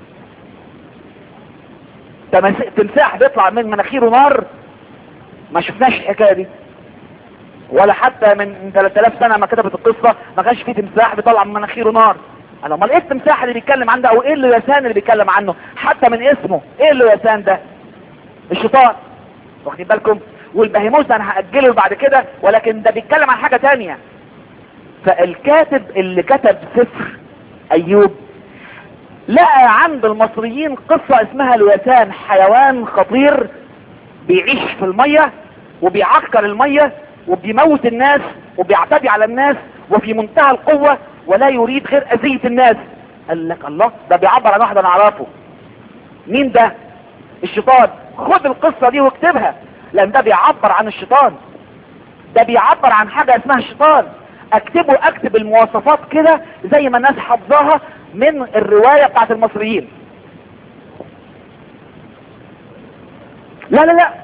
تمساح بيطلع من مناخيره نار ما شفناش الحكايه دي ولا حتى من 3000 سنه ما كتبت القصه ما كانش في تمساح بيطلع من مناخيره نار انا امال ايه التمساح اللي بيتكلم عنه او ايه اللويسان اللي بيتكلم عنه حتى من اسمه ايه اللويسان ده الشيطان واخدين بالكم والبهيموس انا هاجله بعد كده ولكن ده بيتكلم عن حاجه تانية فالكاتب اللي كتب سفر ايوب لقى عند المصريين قصة اسمها لويسان حيوان خطير بيعيش في المية وبيعكر المية وبيموت الناس وبيعتدي على الناس وفي منتهى القوة ولا يريد غير اذية الناس قال لك الله ده بيعبر عن واحد انا اعرفه مين ده الشيطان خد القصة دي واكتبها لان ده بيعبر عن الشيطان ده بيعبر عن حاجة اسمها الشيطان اكتبه اكتب المواصفات كده زي ما الناس حافظاها من الرواية بتاعت المصريين لا لا لا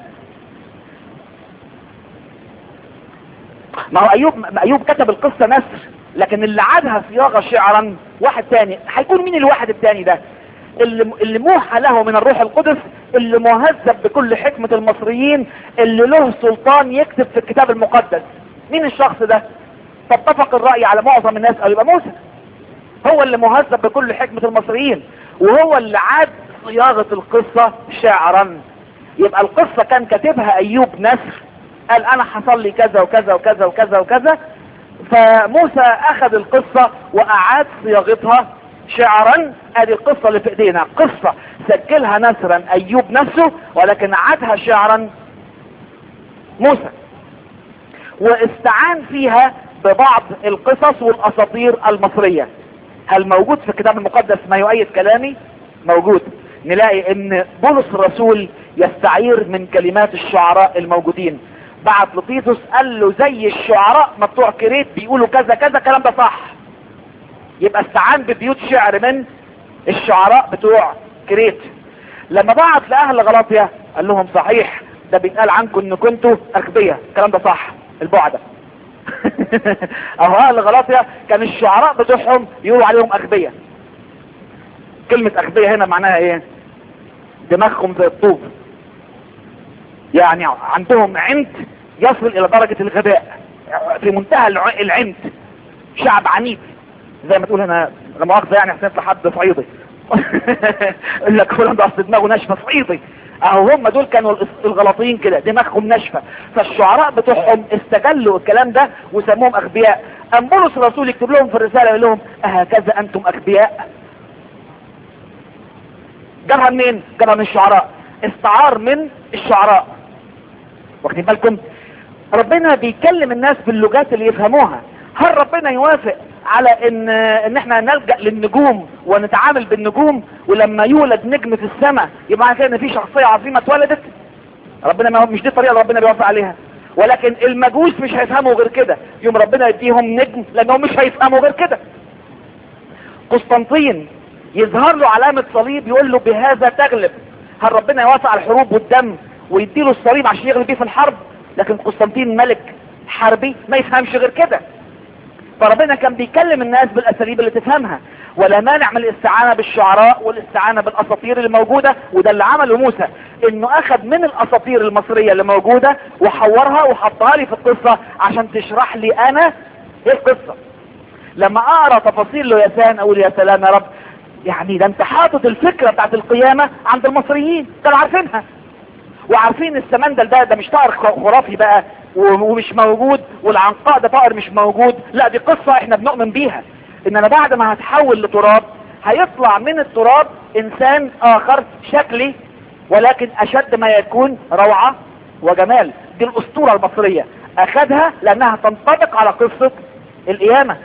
ما هو ايوب ما ايوب كتب القصة نسر لكن اللي عادها صياغة شعرا واحد تاني هيكون مين الواحد التاني ده اللي, اللي موحى له من الروح القدس اللي مهذب بكل حكمة المصريين اللي له سلطان يكتب في الكتاب المقدس مين الشخص ده فاتفق الرأي على معظم الناس قالوا يبقى موسى هو اللي مهذب بكل حكمة المصريين وهو اللي عاد صياغة القصة شعرا يبقى القصة كان كاتبها ايوب نسر قال انا حصل لي كذا وكذا وكذا وكذا وكذا فموسى اخذ القصة واعاد صياغتها شعرا ادي القصة اللي في ايدينا قصة سجلها نثرا ايوب نفسه ولكن عادها شعرا موسى واستعان فيها ببعض القصص والاساطير المصرية هل موجود في الكتاب المقدس ما يؤيد كلامي موجود نلاقي ان بولس الرسول يستعير من كلمات الشعراء الموجودين بعت لطيتوس قال له زي الشعراء ما بتوع كريت بيقولوا كذا كذا الكلام ده صح يبقى استعان ببيوت شعر من الشعراء بتوع كريت لما بعت لاهل غلاطيا قال لهم صحيح ده بيتقال عنكم ان كنتوا اغبياء الكلام ده صح البعد اهو اهل غلاطيا كان الشعراء بتوعهم يقولوا عليهم اغبياء كلمة اغبياء هنا معناها ايه دماغهم زي الطوب يعني عندهم عند يصل الى درجة الغباء في منتهى الع- العند شعب عنيد زي ما تقول هنا لا مؤاخذة يعني حسين حد صعيدي يقول لك فلان ده اصل دماغه ناشفه صعيدي اهو هم دول كانوا الإس- الغلاطيين كده دماغهم ناشفه فالشعراء بتوعهم استغلوا الكلام ده وسموهم اغبياء ام بولس الرسول يكتب لهم في الرساله يقول لهم اهكذا انتم اغبياء جابها منين جابها من الشعراء استعار من الشعراء واخدين بالكم ربنا بيكلم الناس باللغات اللي يفهموها هل ربنا يوافق على ان ان احنا نلجأ للنجوم ونتعامل بالنجوم ولما يولد نجم في السماء يبقى معنى كده ان في شخصية عظيمة اتولدت ربنا ما هو مش دي الطريقة اللي ربنا بيوافق عليها ولكن المجوس مش هيفهموا غير كده يوم ربنا يديهم نجم لانهم مش هيفهموا غير كده قسطنطين يظهر له علامة صليب يقول له بهذا تغلب هل ربنا يوافق على الحروب والدم ويديله الصليب عشان يغلب بيه في الحرب لكن قسطنطين ملك حربي ما يفهمش غير كده فربنا كان بيكلم الناس بالاساليب اللي تفهمها ولا مانع من الاستعانة بالشعراء والاستعانة بالاساطير اللي موجودة وده اللي عمله موسى انه اخذ من الاساطير المصرية اللي موجودة وحورها وحطها لي في القصة عشان تشرح لي انا ايه القصة لما اقرا تفاصيل ليسان اقول يا سلام يا رب يعني ده انت حاطط الفكرة بتاعت القيامة عند المصريين كانوا عارفينها وعارفين السمندل ده ده مش طائر خ- خرافي بقى و- ومش موجود والعنقاء ده طائر مش موجود لا دي قصة احنا بنؤمن بيها ان انا بعد ما هتحول لتراب هيطلع من التراب انسان اخر شكلي ولكن اشد ما يكون روعة وجمال دي الاسطورة المصرية اخدها لانها تنطبق على قصة القيامة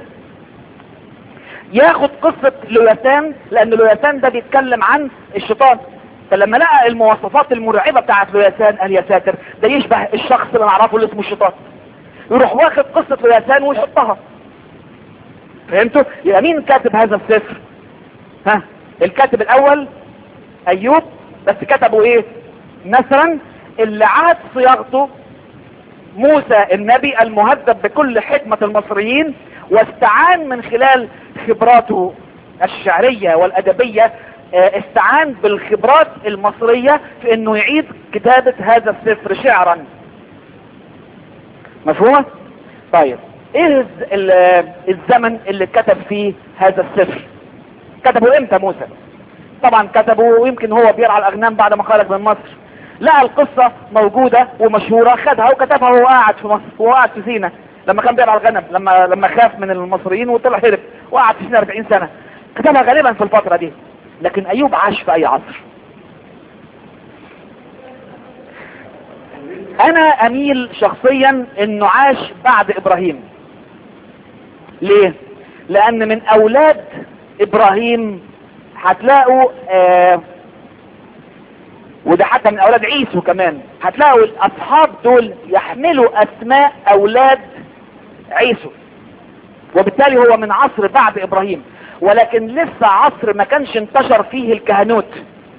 ياخد قصة لويتان لان لويتان ده بيتكلم عن الشيطان فلما لقى المواصفات المرعبة بتاعت لويتان قال يا ساتر ده يشبه الشخص اللي نعرفه اللي اسمه الشيطان يروح واخد قصة لويتان ويحطها فهمتوا يبقى مين كاتب هذا السفر ها الكاتب الاول ايوب بس كتبوا ايه مثلا اللي عاد صياغته موسى النبي المهذب بكل حكمة المصريين واستعان من خلال خبراته الشعرية والأدبية آه، استعان بالخبرات المصرية في انه يعيد كتابة هذا السفر شعرا مفهومة؟ طيب ايه الز- ال- آه، الزمن اللي كتب فيه هذا السفر كتبه امتى موسى طبعا كتبه ويمكن هو بيرعى الاغنام بعد ما خرج من مصر لقى القصة موجودة ومشهورة خدها وكتبها وهو قاعد في مصر وهو قاعد في سينا لما كان بيرعى الغنم لما لما خاف من المصريين وطلع هرب وقعد في سينا 40 سنة كتبها غالبا في الفترة دي لكن ايوب عاش في اي عصر انا اميل شخصيا انه عاش بعد ابراهيم ليه لان من اولاد ابراهيم هتلاقوا آه وده حتى من اولاد عيسو كمان هتلاقوا الاصحاب دول يحملوا اسماء اولاد عيسو وبالتالي هو من عصر بعد ابراهيم ولكن لسه عصر ما كانش انتشر فيه الكهنوت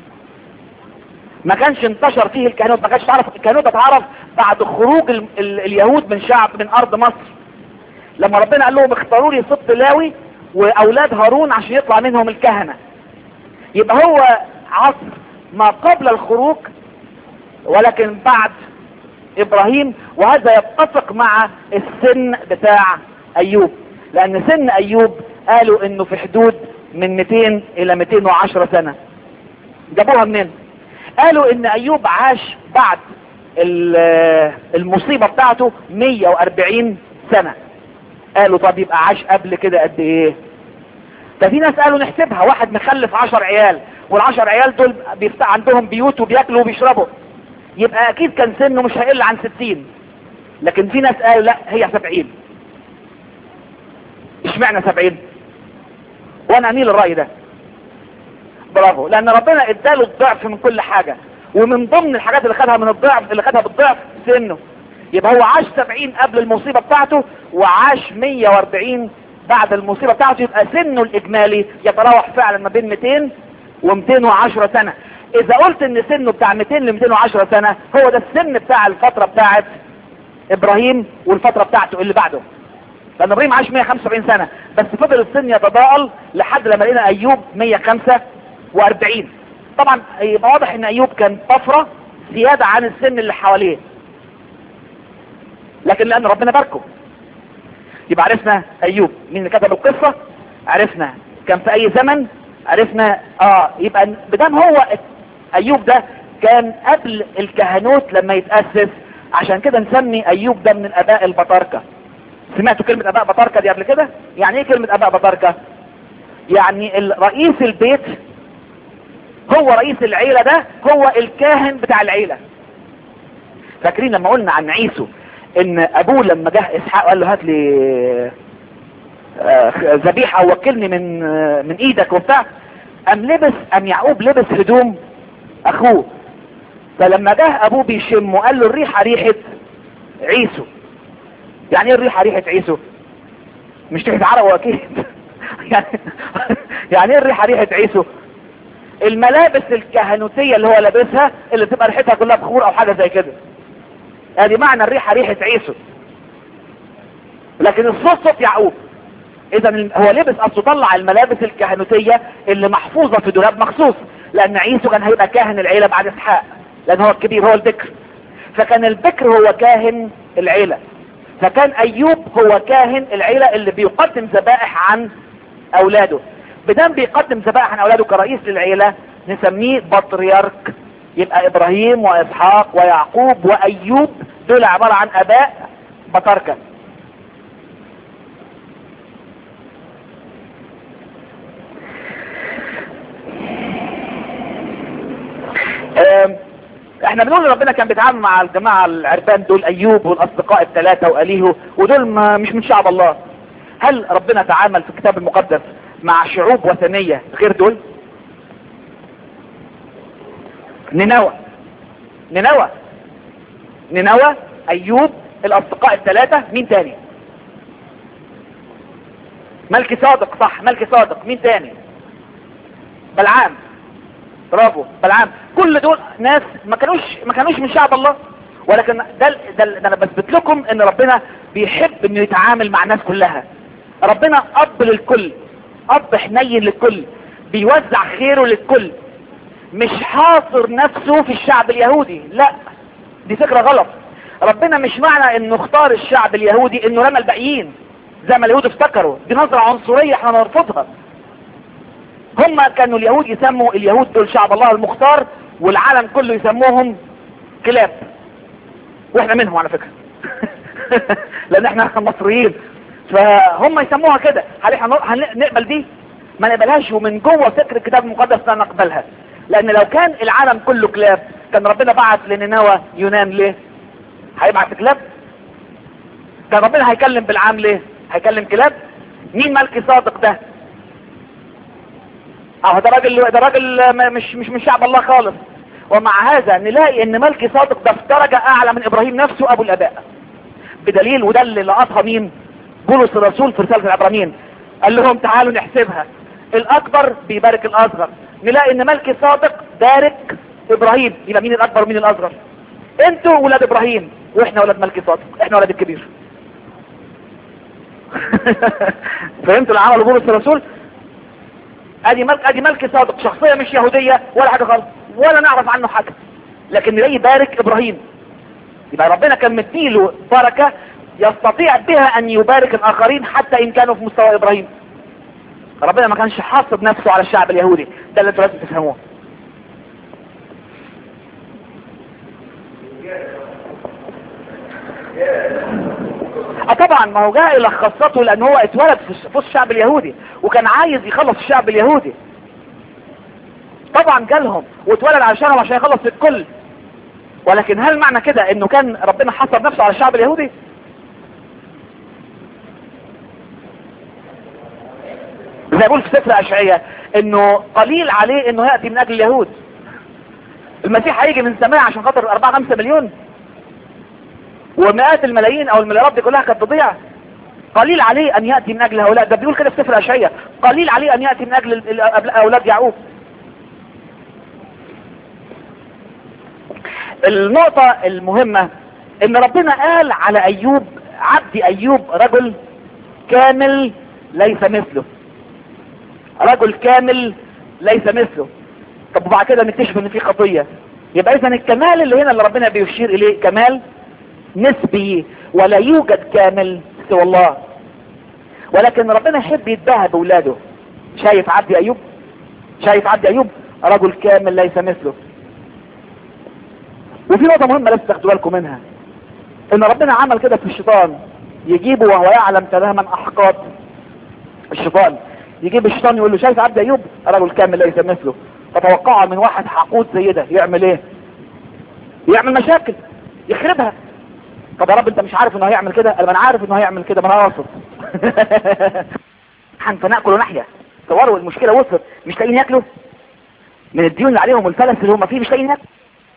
ما كانش انتشر فيه الكهنوت ما كانش تعرف الكهنوت اتعرف بعد خروج ال ال اليهود من شعب من ارض مصر لما ربنا قال لهم اختاروا لي سبط لاوي واولاد هارون عشان يطلع منهم الكهنة يبقى هو عصر ما قبل الخروج ولكن بعد ابراهيم وهذا يتفق مع السن بتاع ايوب لان سن ايوب قالوا انه في حدود من 200 الى 210 سنة جابوها منين قالوا ان ايوب عاش بعد ال- المصيبة بتاعته 140 سنة قالوا طب يبقى عاش قبل كده قد ايه ده في ناس قالوا نحسبها واحد مخلف عشر عيال والعشر عيال دول بيفتح عندهم بيوت وبياكلوا وبيشربوا يبقى اكيد كان سنه مش هيقل عن ستين لكن في ناس قالوا لا هي سبعين اشمعنى سبعين وانا اميل الرأي ده برافو لان ربنا اداله الضعف من كل حاجة ومن ضمن الحاجات اللي خدها من الضعف اللي خدها بالضعف سنه يبقى هو عاش سبعين قبل المصيبة بتاعته وعاش مية واربعين بعد المصيبة بتاعته يبقى سنه الاجمالي يتراوح فعلا ما بين 200 و210 سنة اذا قلت ان سنه بتاع 200 ل 210 سنة هو ده السن بتاع الفترة بتاعت ابراهيم والفترة بتاعته اللي بعده لان ابراهيم عاش 175 سنة بس فضل السن يتضاءل لحد لما لقينا ايوب 145 طبعا يبقى واضح ان ايوب كان طفرة زيادة عن السن اللي حواليه لكن لان ربنا باركه يبقى عرفنا ايوب مين اللي كتب القصة عرفنا كان في اي زمن عرفنا اه يبقى بدام هو ايوب ده كان قبل الكهنوت لما يتأسس عشان كده نسمي ايوب ده من الاباء البطاركة سمعتوا كلمة اباء بطاركة دي قبل كده يعني ايه كلمة اباء بطاركة يعني رئيس البيت هو رئيس العيلة ده هو الكاهن بتاع العيلة فاكرين لما قلنا عن عيسو ان ابوه لما جه اسحاق قال له هات لي ذبيحة وكلني من من ايدك وبتاع ام لبس ام يعقوب لبس هدوم اخوه فلما جه ابوه بيشم وقال له الريحة ريحة عيسو يعني ايه الريحة ريحة عيسو مش ريحة عرق اكيد يعني يعني ايه الريحة ريحة عيسو الملابس الكهنوتية اللي هو لابسها اللي تبقى ريحتها كلها بخور او حاجة زي كده ادي معنى الريحة ريحة عيسو لكن الصوت صوت يعقوب اذا هو لبس اصله طلع الملابس الكهنوتية اللي محفوظة في دولاب مخصوص لان عيسو كان هيبقى كاهن العيلة بعد اسحاق لان هو الكبير هو البكر فكان البكر هو كاهن العيلة فكان ايوب هو كاهن العيلة اللي بيقدم ذبائح عن اولاده بدم بيقدم ذبائح عن اولاده كرئيس للعيلة نسميه بطريرك يبقى ابراهيم واسحاق ويعقوب وايوب دول عبارة عن اباء بطركة احنا بنقول ان ربنا كان بيتعامل مع الجماعة العربان دول ايوب والاصدقاء الثلاثة واليهو ودول ما مش من شعب الله هل ربنا تعامل في الكتاب المقدس مع شعوب وثنية غير دول نينوى نينوى نينوى ايوب الاصدقاء الثلاثة مين تاني ملكي صادق صح ملكي صادق مين تاني بلعام برافو بلعام كل دول ناس ما كانوش ما كانوش من شعب الله ولكن ده ده, ده انا بثبت لكم ان ربنا بيحب انه يتعامل مع الناس كلها ربنا اب للكل اب حنين للكل بيوزع خيره للكل مش حاصر نفسه في الشعب اليهودي لا دي فكرة غلط ربنا مش معنى انه اختار الشعب اليهودي انه رمى الباقيين زي ما اليهود افتكروا دي نظرة عنصرية احنا نرفضها هم كانوا اليهود يسموا اليهود دول شعب الله المختار والعالم كله يسموهم كلاب واحنا منهم على فكرة لان احنا مصريين فهم يسموها كده هل احنا هنقبل دي ما نقبلهاش ومن جوه فكر الكتاب المقدس لا نقبلها لان لو كان العالم كله كلاب كان ربنا بعت لنينوى يونان ليه هيبعت كلاب كان ربنا هيكلم بالعام ليه هيكلم كلاب مين ملكي صادق ده اه ده راجل ده راجل مش مش من شعب الله خالص ومع هذا نلاقي ان ملكي صادق ده في درجة اعلى من ابراهيم نفسه ابو الاباء بدليل وده اللي لقطها مين بولس الرسول في رسالة العبرانيين قال لهم تعالوا نحسبها الاكبر بيبارك الاصغر نلاقي ان ملكي صادق بارك ابراهيم يبقى مين الاكبر ومين الاصغر انتوا ولاد ابراهيم واحنا ولاد ملكي صادق احنا ولاد الكبير فهمتوا اللي عمله بولس الرسول ادي ملك ادي ملكي صادق شخصيه مش يهوديه ولا حاجه خالص ولا نعرف عنه حاجه لكن نلاقي بارك ابراهيم يبقى ربنا كان مديله بركه يستطيع بها ان يبارك الاخرين حتى ان كانوا في مستوى ابراهيم ربنا ما كانش حاصب نفسه على الشعب اليهودي ده اللي انتوا لازم تفهموه اه طبعا ما هو جاء الى خاصته لان هو اتولد في في وسط الشعب اليهودي وكان عايز يخلص الشعب اليهودي طبعا جالهم واتولد علشانهم عشان يخلص الكل ولكن هل معنى كده انه كان ربنا حصر نفسه على الشعب اليهودي زي ما يقول في سفر اشعياء انه قليل عليه انه ياتي من اجل اليهود المسيح هيجي من السماء عشان خاطر 4 5 مليون ومئات الملايين او المليارات دي كلها كانت تضيع قليل عليه ان ياتي من اجل هؤلاء ده بيقول كده في سفر اشعياء قليل عليه ان ياتي من اجل ال- ال- اولاد يعقوب النقطة المهمة ان ربنا قال على ايوب عبد ايوب رجل كامل ليس مثله رجل كامل ليس مثله طب وبعد كده نكتشف ان في خطية يبقى اذا الكمال اللي هنا اللي ربنا بيشير اليه كمال نسبي ولا يوجد كامل سوى الله ولكن ربنا يحب يتباهى باولاده شايف عبد ايوب شايف عبد ايوب رجل كامل ليس مثله وفي نقطة مهمة لازم تاخدوا بالكم منها ان ربنا عمل كده في الشيطان يجيبه وهو يعلم تماما احقاد الشيطان يجيب الشيطان يقول له شايف عبد ايوب رجل كامل ليس مثله تتوقعوا من واحد حقود زي ده يعمل ايه يعمل مشاكل يخربها طب يا رب انت مش عارف انه هيعمل كده قال ما انا عارف انه هيعمل كده ما انا قاصد فناكل ناحيه تصوروا المشكله وصلت مش لاقيين ياكلوا من الديون اللي عليهم والفلس اللي هم فيه مش لاقيين ياكلوا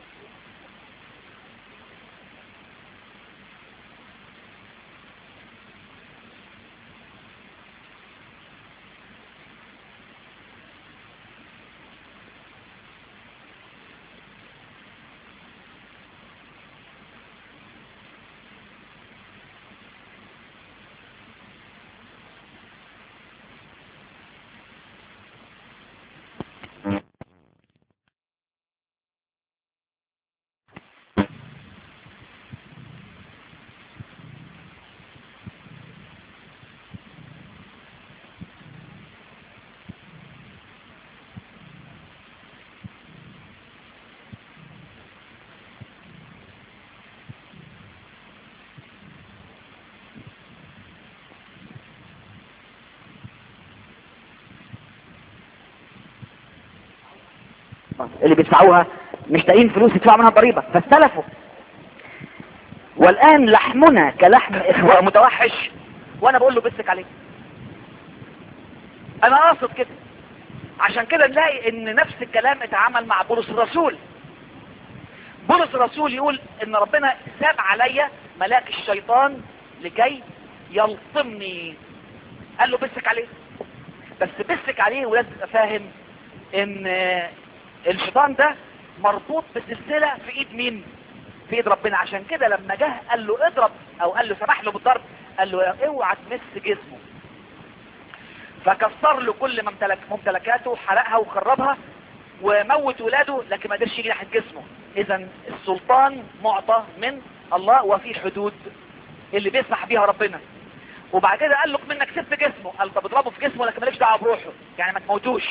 اللي بيدفعوها مش لاقيين فلوس يدفعوا منها ضريبة فاستلفوا والآن لحمنا كلحم إخوة متوحش وأنا بقول له بسك عليه أنا قاصد كده عشان كده نلاقي إن نفس الكلام اتعامل مع بولس الرسول بولس الرسول يقول إن ربنا ساب عليا ملاك الشيطان لكي يلطمني قال له بسك عليه بس بسك عليه ولازم تبقى فاهم ان الشيطان ده مربوط بسلسلة في ايد مين في ايد ربنا عشان كده لما جه قال له اضرب او قال له سمح له بالضرب قال له اوعى تمس جسمه فكسر له كل ممتلك ممتلكاته وحرقها وخربها وموت ولاده لكن ما قدرش يجي ناحيه جسمه اذا السلطان معطى من الله وفي حدود اللي بيسمح بيها ربنا وبعد كده قال له منك سبت جسمه قال طب اضربه في جسمه لكن مالكش دعوه بروحه يعني ما تموتوش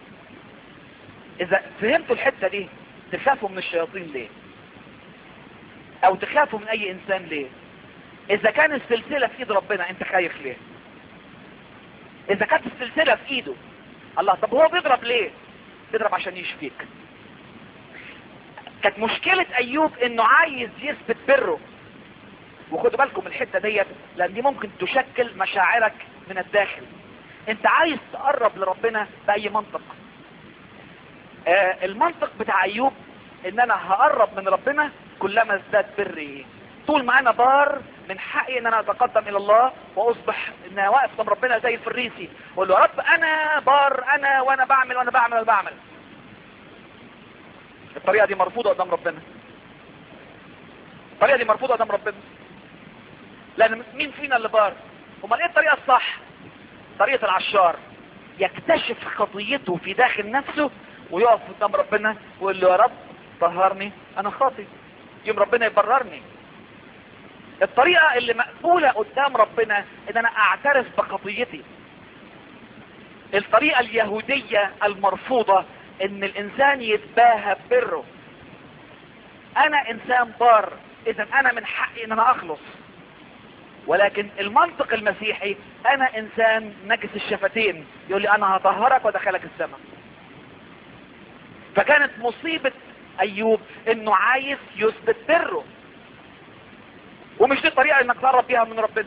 اذا فهمتوا الحته دي تخافوا من الشياطين ليه او تخافوا من اي انسان ليه اذا كان السلسله في ايد ربنا انت خايف ليه اذا كانت السلسله في ايده الله طب هو بيضرب ليه بيضرب عشان يشفيك كانت مشكلة ايوب انه عايز يثبت بره وخدوا بالكم من الحتة ديت لان دي ممكن تشكل مشاعرك من الداخل انت عايز تقرب لربنا باي منطق آه المنطق بتاع ايوب ان انا هقرب من ربنا كلما ازداد بري طول ما انا بار من حقي ان انا اتقدم الى الله واصبح ان أنا واقف قدام ربنا زي الفريسي واقول له يا رب انا بار انا وانا بعمل وانا بعمل وانا بعمل الطريقه دي مرفوضه قدام ربنا الطريقه دي مرفوضه قدام ربنا لان مين فينا اللي بار امال ايه الطريقه الصح طريقه العشار يكتشف خطيته في داخل نفسه ويقف قدام ربنا ويقول له يا رب طهرني انا خاطي يوم ربنا يبررني الطريقة اللي مقبولة قدام ربنا ان انا اعترف بخطيتي الطريقة اليهودية المرفوضة ان الانسان يتباهى ببره انا انسان بار اذا انا من حقي ان انا اخلص ولكن المنطق المسيحي انا انسان نجس الشفتين يقول لي انا هطهرك وادخلك السماء فكانت مصيبة ايوب انه عايز يثبت بره ومش دي الطريقة انك تقرب بيها من ربنا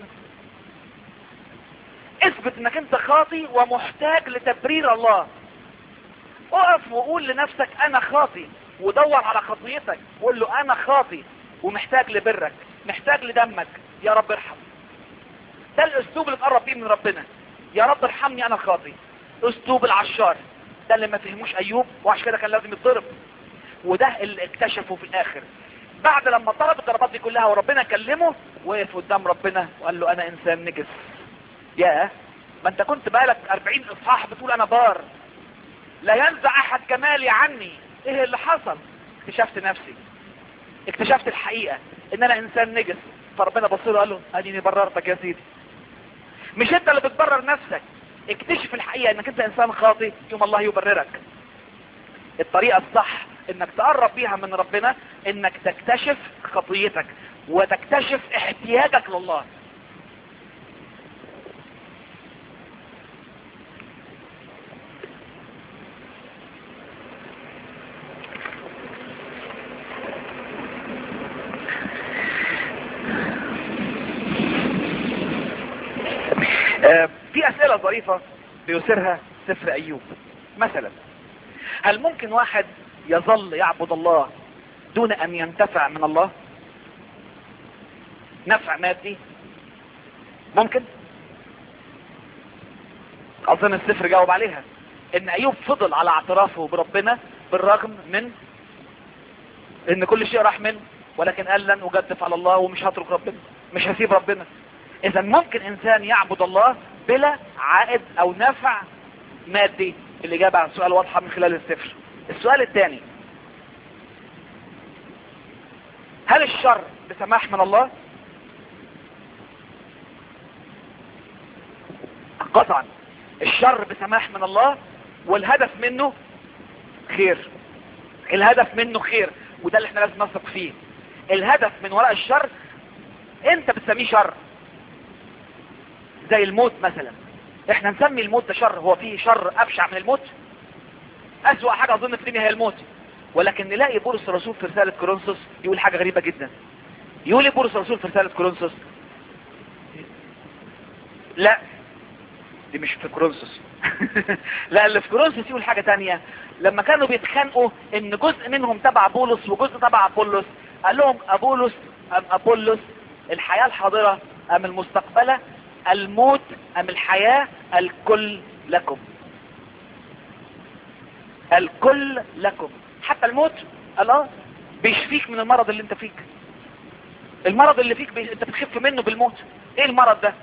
اثبت انك انت خاطي ومحتاج لتبرير الله اقف وقول لنفسك انا خاطي ودور على خطيتك وقول له انا خاطي ومحتاج لبرك محتاج لدمك يا رب ارحم ده الاسلوب اللي تقرب بيه من ربنا يا رب ارحمني انا خاطي اسلوب العشار ده اللي ما فهموش ايوب وعشان كده كان لازم يتضرب وده اللي اكتشفه في الاخر بعد لما طلب الضربات دي كلها وربنا كلمه وقف قدام ربنا وقال له انا انسان نجس يا ما انت كنت بقالك 40 اصحاح بتقول انا بار لا ينزع احد كمالي عني ايه اللي حصل اكتشفت نفسي اكتشفت الحقيقة ان انا انسان نجس فربنا بص له قال له اديني بررتك يا سيدي مش انت اللي بتبرر نفسك اكتشف الحقيقة انك انت انسان خاطي يوم الله يبررك الطريقة الصح انك تقرب بيها من ربنا انك تكتشف خطيتك وتكتشف احتياجك لله آه، في اسئلة ظريفة بيثيرها سفر ايوب مثلا هل ممكن واحد يظل يعبد الله دون ان ينتفع من الله نفع مادي ممكن اظن السفر جاوب عليها ان ايوب فضل على اعترافه بربنا بالرغم من ان كل شيء راح منه ولكن قال لن اجدف على الله ومش هترك ربنا مش هسيب ربنا اذا ممكن انسان يعبد الله بلا عائد او نفع مادي الاجابة على السؤال واضحة من خلال السفر السؤال الثاني هل الشر بسماح من الله قطعا الشر بسماح من الله والهدف منه خير الهدف منه خير وده اللي احنا لازم نثق فيه الهدف من وراء الشر انت بتسميه شر زي الموت مثلا احنا نسمي الموت ده شر هو فيه شر ابشع من الموت اسوأ حاجة اظن في الدنيا هي الموت ولكن نلاقي بولس الرسول في رسالة كورنثوس يقول حاجة غريبة جدا يقول بولس الرسول في رسالة كورنثوس لا دي مش في كورنثوس لا اللي في كورنثوس يقول حاجة تانية لما كانوا بيتخانقوا ان جزء منهم تبع بولس وجزء تبع ابولس قال لهم ابولس ام ابولس الحياة الحاضرة ام المستقبلة الموت ام الحياة الكل لكم الكل لكم حتى الموت الله بيشفيك من المرض اللي انت فيك المرض اللي فيك بي... انت بتخف منه بالموت ايه المرض ده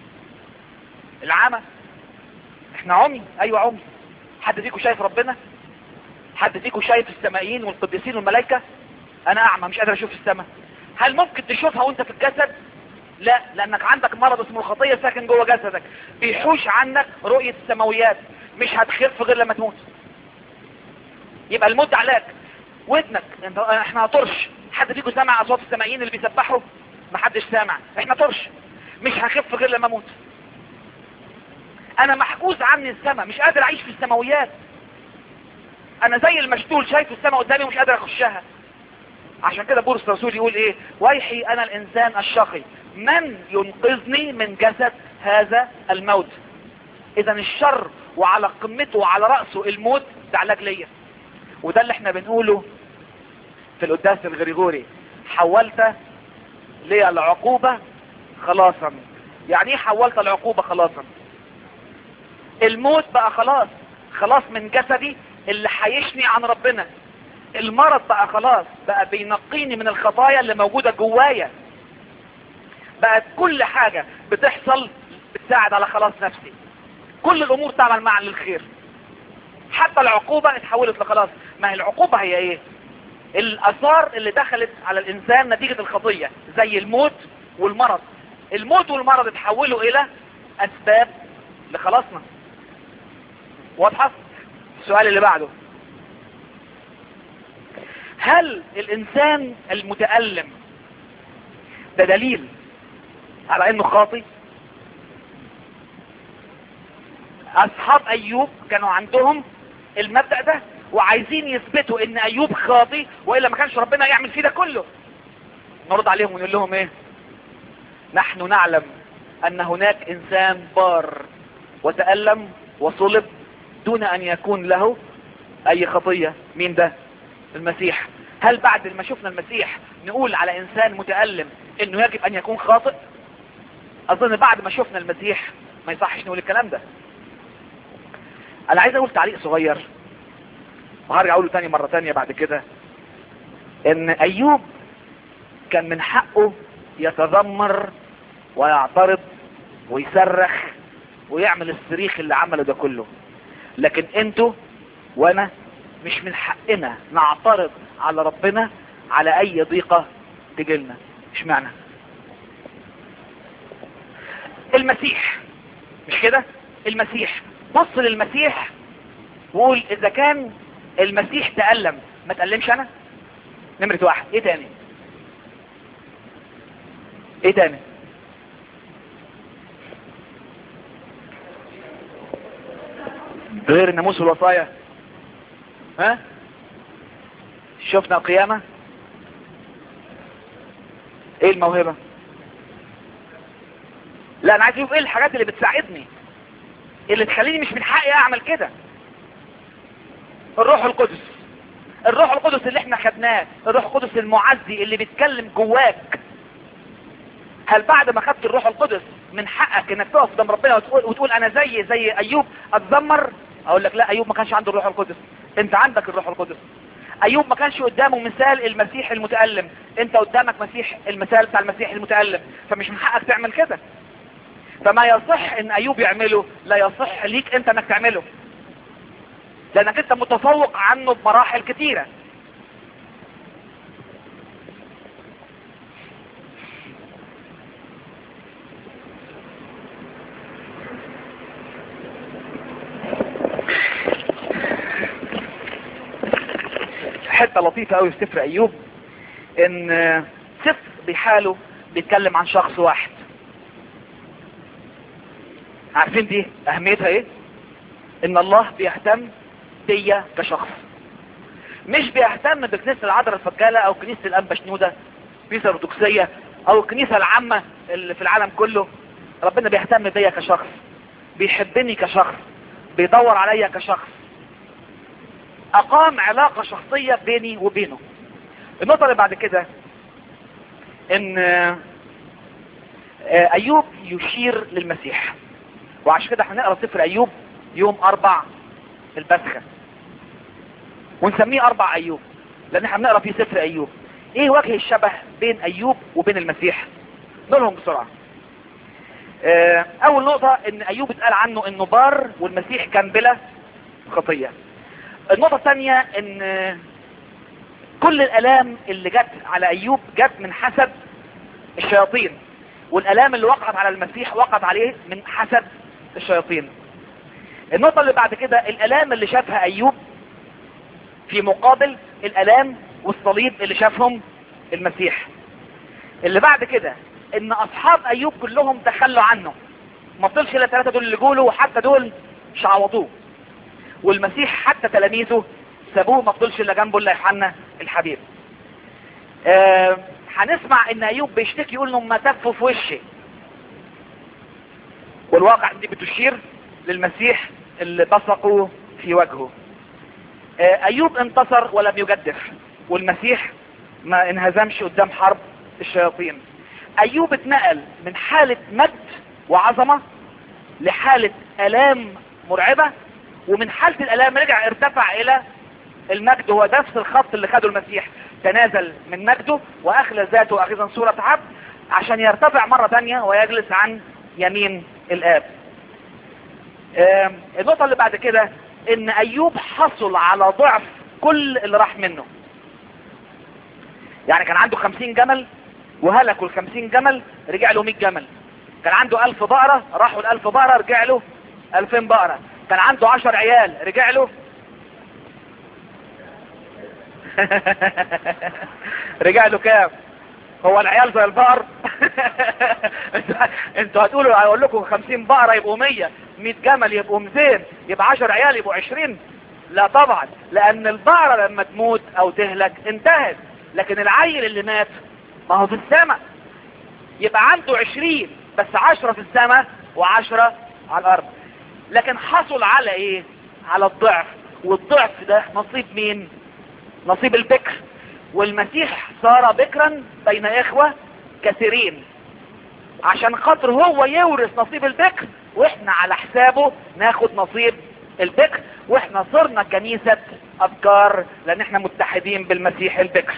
العمى احنا عمي ايوه عمي حد فيكم شايف ربنا حد فيكم شايف السمائيين والقديسين والملائكة انا اعمى مش قادر اشوف السماء هل ممكن تشوفها وانت في الجسد لا لانك عندك مرض اسمه الخطية ساكن جوه جسدك بيحوش عنك رؤية السماويات مش هتخف غير لما تموت يبقى الموت علاج ودنك انت احنا هطرش حد فيكم سامع اصوات السمائيين اللي بيسبحوا محدش سامع احنا طرش مش هخف غير لما اموت انا محجوز عني السماء مش قادر اعيش في السماويات انا زي المشتول شايف السماء قدامي ومش قادر اخشها عشان كده بولس الرسول يقول ايه ويحي انا الانسان الشقي من ينقذني من جسد هذا الموت اذا الشر وعلى قمته وعلى رأسه الموت ده علاج ليا وده اللي احنا بنقوله في القداس الغريغوري حولت لي العقوبة خلاصا يعني ايه حولت العقوبة خلاصا الموت بقى خلاص خلاص من جسدي اللي حيشني عن ربنا المرض بقى خلاص بقى بينقيني من الخطايا اللي موجودة جوايا بقت كل حاجة بتحصل بتساعد على خلاص نفسي كل الامور تعمل معا للخير حتى العقوبة اتحولت لخلاص ما هي العقوبة هي ايه الاثار اللي دخلت على الانسان نتيجة الخطية زي الموت والمرض الموت والمرض اتحولوا الى اسباب لخلاصنا واضحة السؤال اللي بعده هل الانسان المتألم ده دليل على انه خاطي اصحاب ايوب كانوا عندهم المبدأ ده وعايزين يثبتوا ان ايوب خاطي والا ما كانش ربنا يعمل فيه ده كله نرد عليهم ونقول لهم ايه نحن نعلم ان هناك انسان بار وتألم وصلب دون ان يكون له اي خطية مين ده المسيح هل بعد ما شفنا المسيح نقول على انسان متألم انه يجب ان يكون خاطئ اظن بعد ما شفنا المسيح ما يصحش نقول الكلام ده انا عايز اقول تعليق صغير وهرجع اقوله تاني مرة تانية بعد كده ان ايوب كان من حقه يتذمر ويعترض ويصرخ ويعمل الصريخ اللي عمله ده كله لكن انتوا وانا مش من حقنا نعترض على ربنا على اي ضيقة تجيلنا مش معنى المسيح مش كده المسيح بص للمسيح وقول اذا كان المسيح تألم ما تألمش انا نمرة واحد ايه تاني ايه تاني غير الناموس والوصايا ها شفنا القيامة ايه الموهبة لا انا عايز اشوف ايه الحاجات اللي بتساعدني اللي تخليني مش من حقي اعمل كده الروح القدس الروح القدس اللي احنا خدناه الروح القدس المعزي اللي بيتكلم جواك هل بعد ما خدت الروح القدس من حقك انك تقف قدام ربنا وتقول, وتقول انا زي زي ايوب اتذمر اقول لك لا ايوب ما كانش عنده الروح القدس انت عندك الروح القدس ايوب ما كانش قدامه مثال المسيح المتألم انت قدامك مسيح المثال بتاع المسيح المتألم فمش من حقك تعمل كده فما يصح ان ايوب يعمله لا يصح ليك انت انك تعمله لانك انت متفوق عنه بمراحل كتيرة حتة لطيفة قوي في سفر ايوب ان سفر بحاله بيتكلم عن شخص واحد عارفين دي اهميتها ايه ان الله بيهتم بيا كشخص مش بيهتم بكنيسة العذراء الفجالة او كنيسة الانبا شنودة كنيسة الارثوذكسية او الكنيسة العامة اللي في العالم كله ربنا بيهتم بيا كشخص بيحبني كشخص بيدور عليا كشخص اقام علاقة شخصية بيني وبينه النقطة اللي بعد كده ان ايوب يشير للمسيح وعشان كده هنقرا سفر ايوب يوم اربع البسخة ونسميه اربع ايوب لان احنا بنقرا فيه سفر ايوب ايه وجه الشبه بين ايوب وبين المسيح نقولهم بسرعة اه اول نقطة ان ايوب اتقال عنه انه بار والمسيح كان بلا خطية النقطة الثانية ان كل الالام اللي جت على ايوب جت من حسد الشياطين والالام اللي وقعت على المسيح وقعت عليه من حسد الشياطين النقطة اللي بعد كده الالام اللي شافها ايوب في مقابل الالام والصليب اللي شافهم المسيح اللي بعد كده ان اصحاب ايوب كلهم تخلوا عنه ما طلش الا الثلاثة دول اللي جوله وحتى دول مش عوضوه والمسيح حتى تلاميذه سابوه ما فضلش الا جنبه الا يوحنا الحبيب آه هنسمع ان ايوب بيشتكي يقول انهم ما تفوا في وشي والواقع دي بتشير للمسيح اللي بصقوا في وجهه آه ايوب انتصر ولم يجدف والمسيح ما انهزمش قدام حرب الشياطين ايوب اتنقل من حالة مجد وعظمة لحالة الام مرعبة ومن حالة الالام رجع ارتفع الى المجد هو نفس الخط اللي خده المسيح تنازل من مجده واخلى ذاته اخذا صورة عبد عشان يرتفع مرة تانية ويجلس عن يمين الاب النقطة اللي بعد كده ان ايوب حصل على ضعف كل اللي راح منه يعني كان عنده خمسين جمل وهلكوا الخمسين جمل رجع له مية جمل كان عنده الف بقرة راحوا الالف بقرة رجع له الفين بقرة كان عنده عشر عيال رجع له رجع له كام هو العيال زي البقر انتوا هتقولوا هقول لكم 50 بقرة يبقوا 100 100 جمل يبقوا 200 يبقى 10 عيال يبقوا 20 لا طبعا لان البقرة لما تموت او تهلك انتهت لكن العيل اللي مات ما هو في السماء يبقى عنده 20 بس 10 في السماء و10 على الارض لكن حصل على ايه على الضعف والضعف ده نصيب مين نصيب البكر والمسيح صار بكرا بين اخوة كثيرين عشان خاطر هو يورث نصيب البكر واحنا على حسابه ناخد نصيب البكر واحنا صرنا كنيسة افكار لان احنا متحدين بالمسيح البكر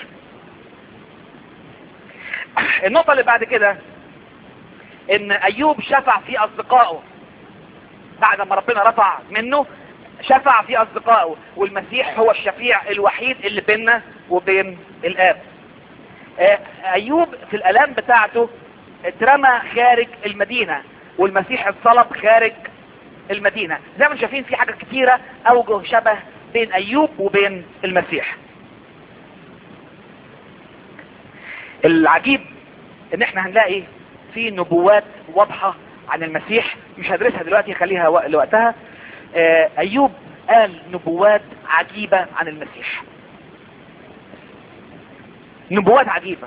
النقطة اللي بعد كده ان ايوب شفع في اصدقائه بعد ما ربنا رفع منه شفع في اصدقائه والمسيح هو الشفيع الوحيد اللي بيننا وبين الاب آه، ايوب في الالام بتاعته اترمى خارج المدينة والمسيح اتصلب خارج المدينة زي ما شايفين في حاجات كتيرة اوجه شبه بين ايوب وبين المسيح العجيب ان احنا هنلاقي في نبوات واضحة عن المسيح مش هدرسها دلوقتي خليها وق- لوقتها آه، ايوب قال نبوات عجيبة عن المسيح نبوات عجيبة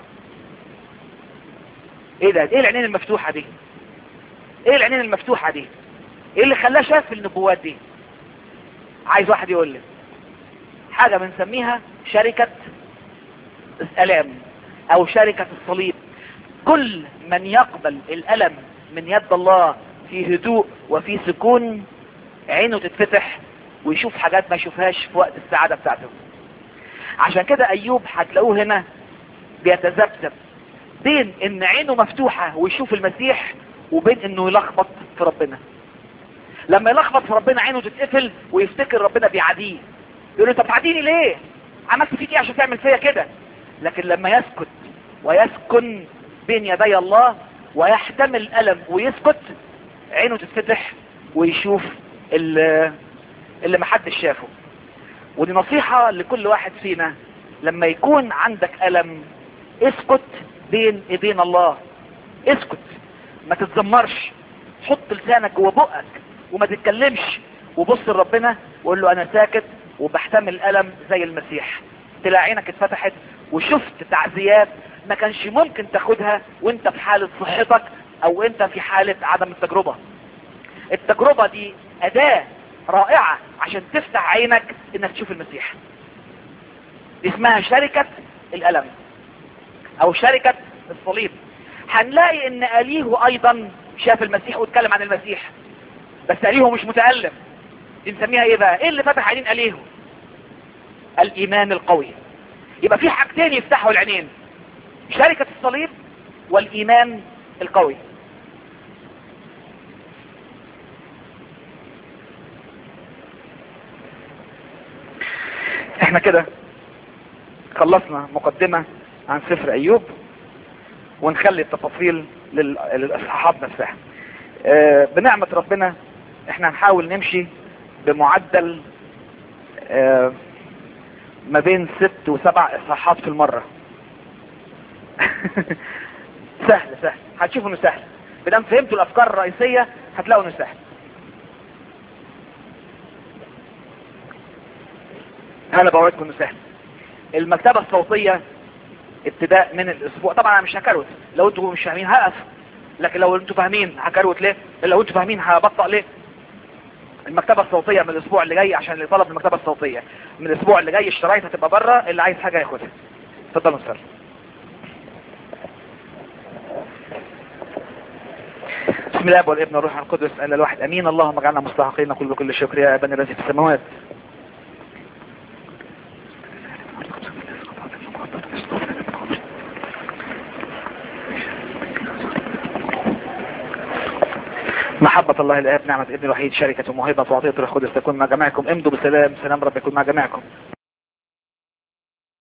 ايه ده ايه العينين المفتوحة دي ايه العينين المفتوحة دي ايه اللي خلاه شاف النبوات دي عايز واحد يقول لي حاجة بنسميها شركة الالام او شركة الصليب كل من يقبل الالم من يد الله في هدوء وفي سكون عينه تتفتح ويشوف حاجات ما يشوفهاش في وقت السعادة بتاعته عشان كده ايوب هتلاقوه هنا بيتذبذب بين ان عينه مفتوحة ويشوف المسيح وبين انه يلخبط في ربنا لما يلخبط في ربنا عينه تتقفل ويفتكر ربنا بيعاديه يقول له انت بتعاديني ليه عملت فيك ايه عشان تعمل فيا كده لكن لما يسكت ويسكن بين يدي الله ويحتمل الالم ويسكت عينه تتفتح ويشوف اللي, اللي محدش شافه ودي نصيحة لكل واحد فينا لما يكون عندك ألم اسكت بين ايدين الله اسكت ما تتذمرش حط لسانك جوه بقك وما تتكلمش وبص لربنا وقول له انا ساكت وبحتمل الالم زي المسيح تلاقي عينك اتفتحت وشفت تعزيات ما كانش ممكن تاخدها وانت في حالة صحتك او انت في حالة عدم التجربة التجربة دي اداة رائعة عشان تفتح عينك انك تشوف المسيح دي اسمها شركة الالم او شركة الصليب هنلاقي ان اليه ايضا شاف المسيح واتكلم عن المسيح بس اليه مش متألم دي نسميها ايه بقى ايه اللي فتح عينين اليه الايمان القوي يبقى في حاجتين يفتحوا العينين شركة الصليب والايمان القوي احنا كده خلصنا مقدمة عن سفر ايوب ونخلي التفاصيل لل- للاصحاب نفسها آه، بنعمة ربنا احنا هنحاول نمشي بمعدل آه، ما بين ست وسبع اصحاحات في المرة سهل سهل هتشوفوا انه سهل بدام فهمتوا الافكار الرئيسية هتلاقوا انه سهل انا بوعدكم انه سهل المكتبة الصوتية ابتداء من الاسبوع طبعا انا مش هكروت لو انتوا مش فاهمين هقف لكن لو انتوا فاهمين هكروت ليه لو انتوا فاهمين هبطأ ليه المكتبة الصوتية من الاسبوع اللي جاي عشان اللي طلب المكتبة الصوتية من الاسبوع اللي جاي الشرايط هتبقى بره اللي عايز حاجة ياخدها اتفضلوا استاذ بسم الله والابن والروح القدس الا الواحد امين اللهم اجعلنا مستحقين نقول بكل شكر يا ابن الذي في السماوات محبة الله الآب نعمة ابن الوحيد شركة وموهبة وعطية الروح القدس تكون مع جميعكم امضوا بسلام سلام رب يكون مع جميعكم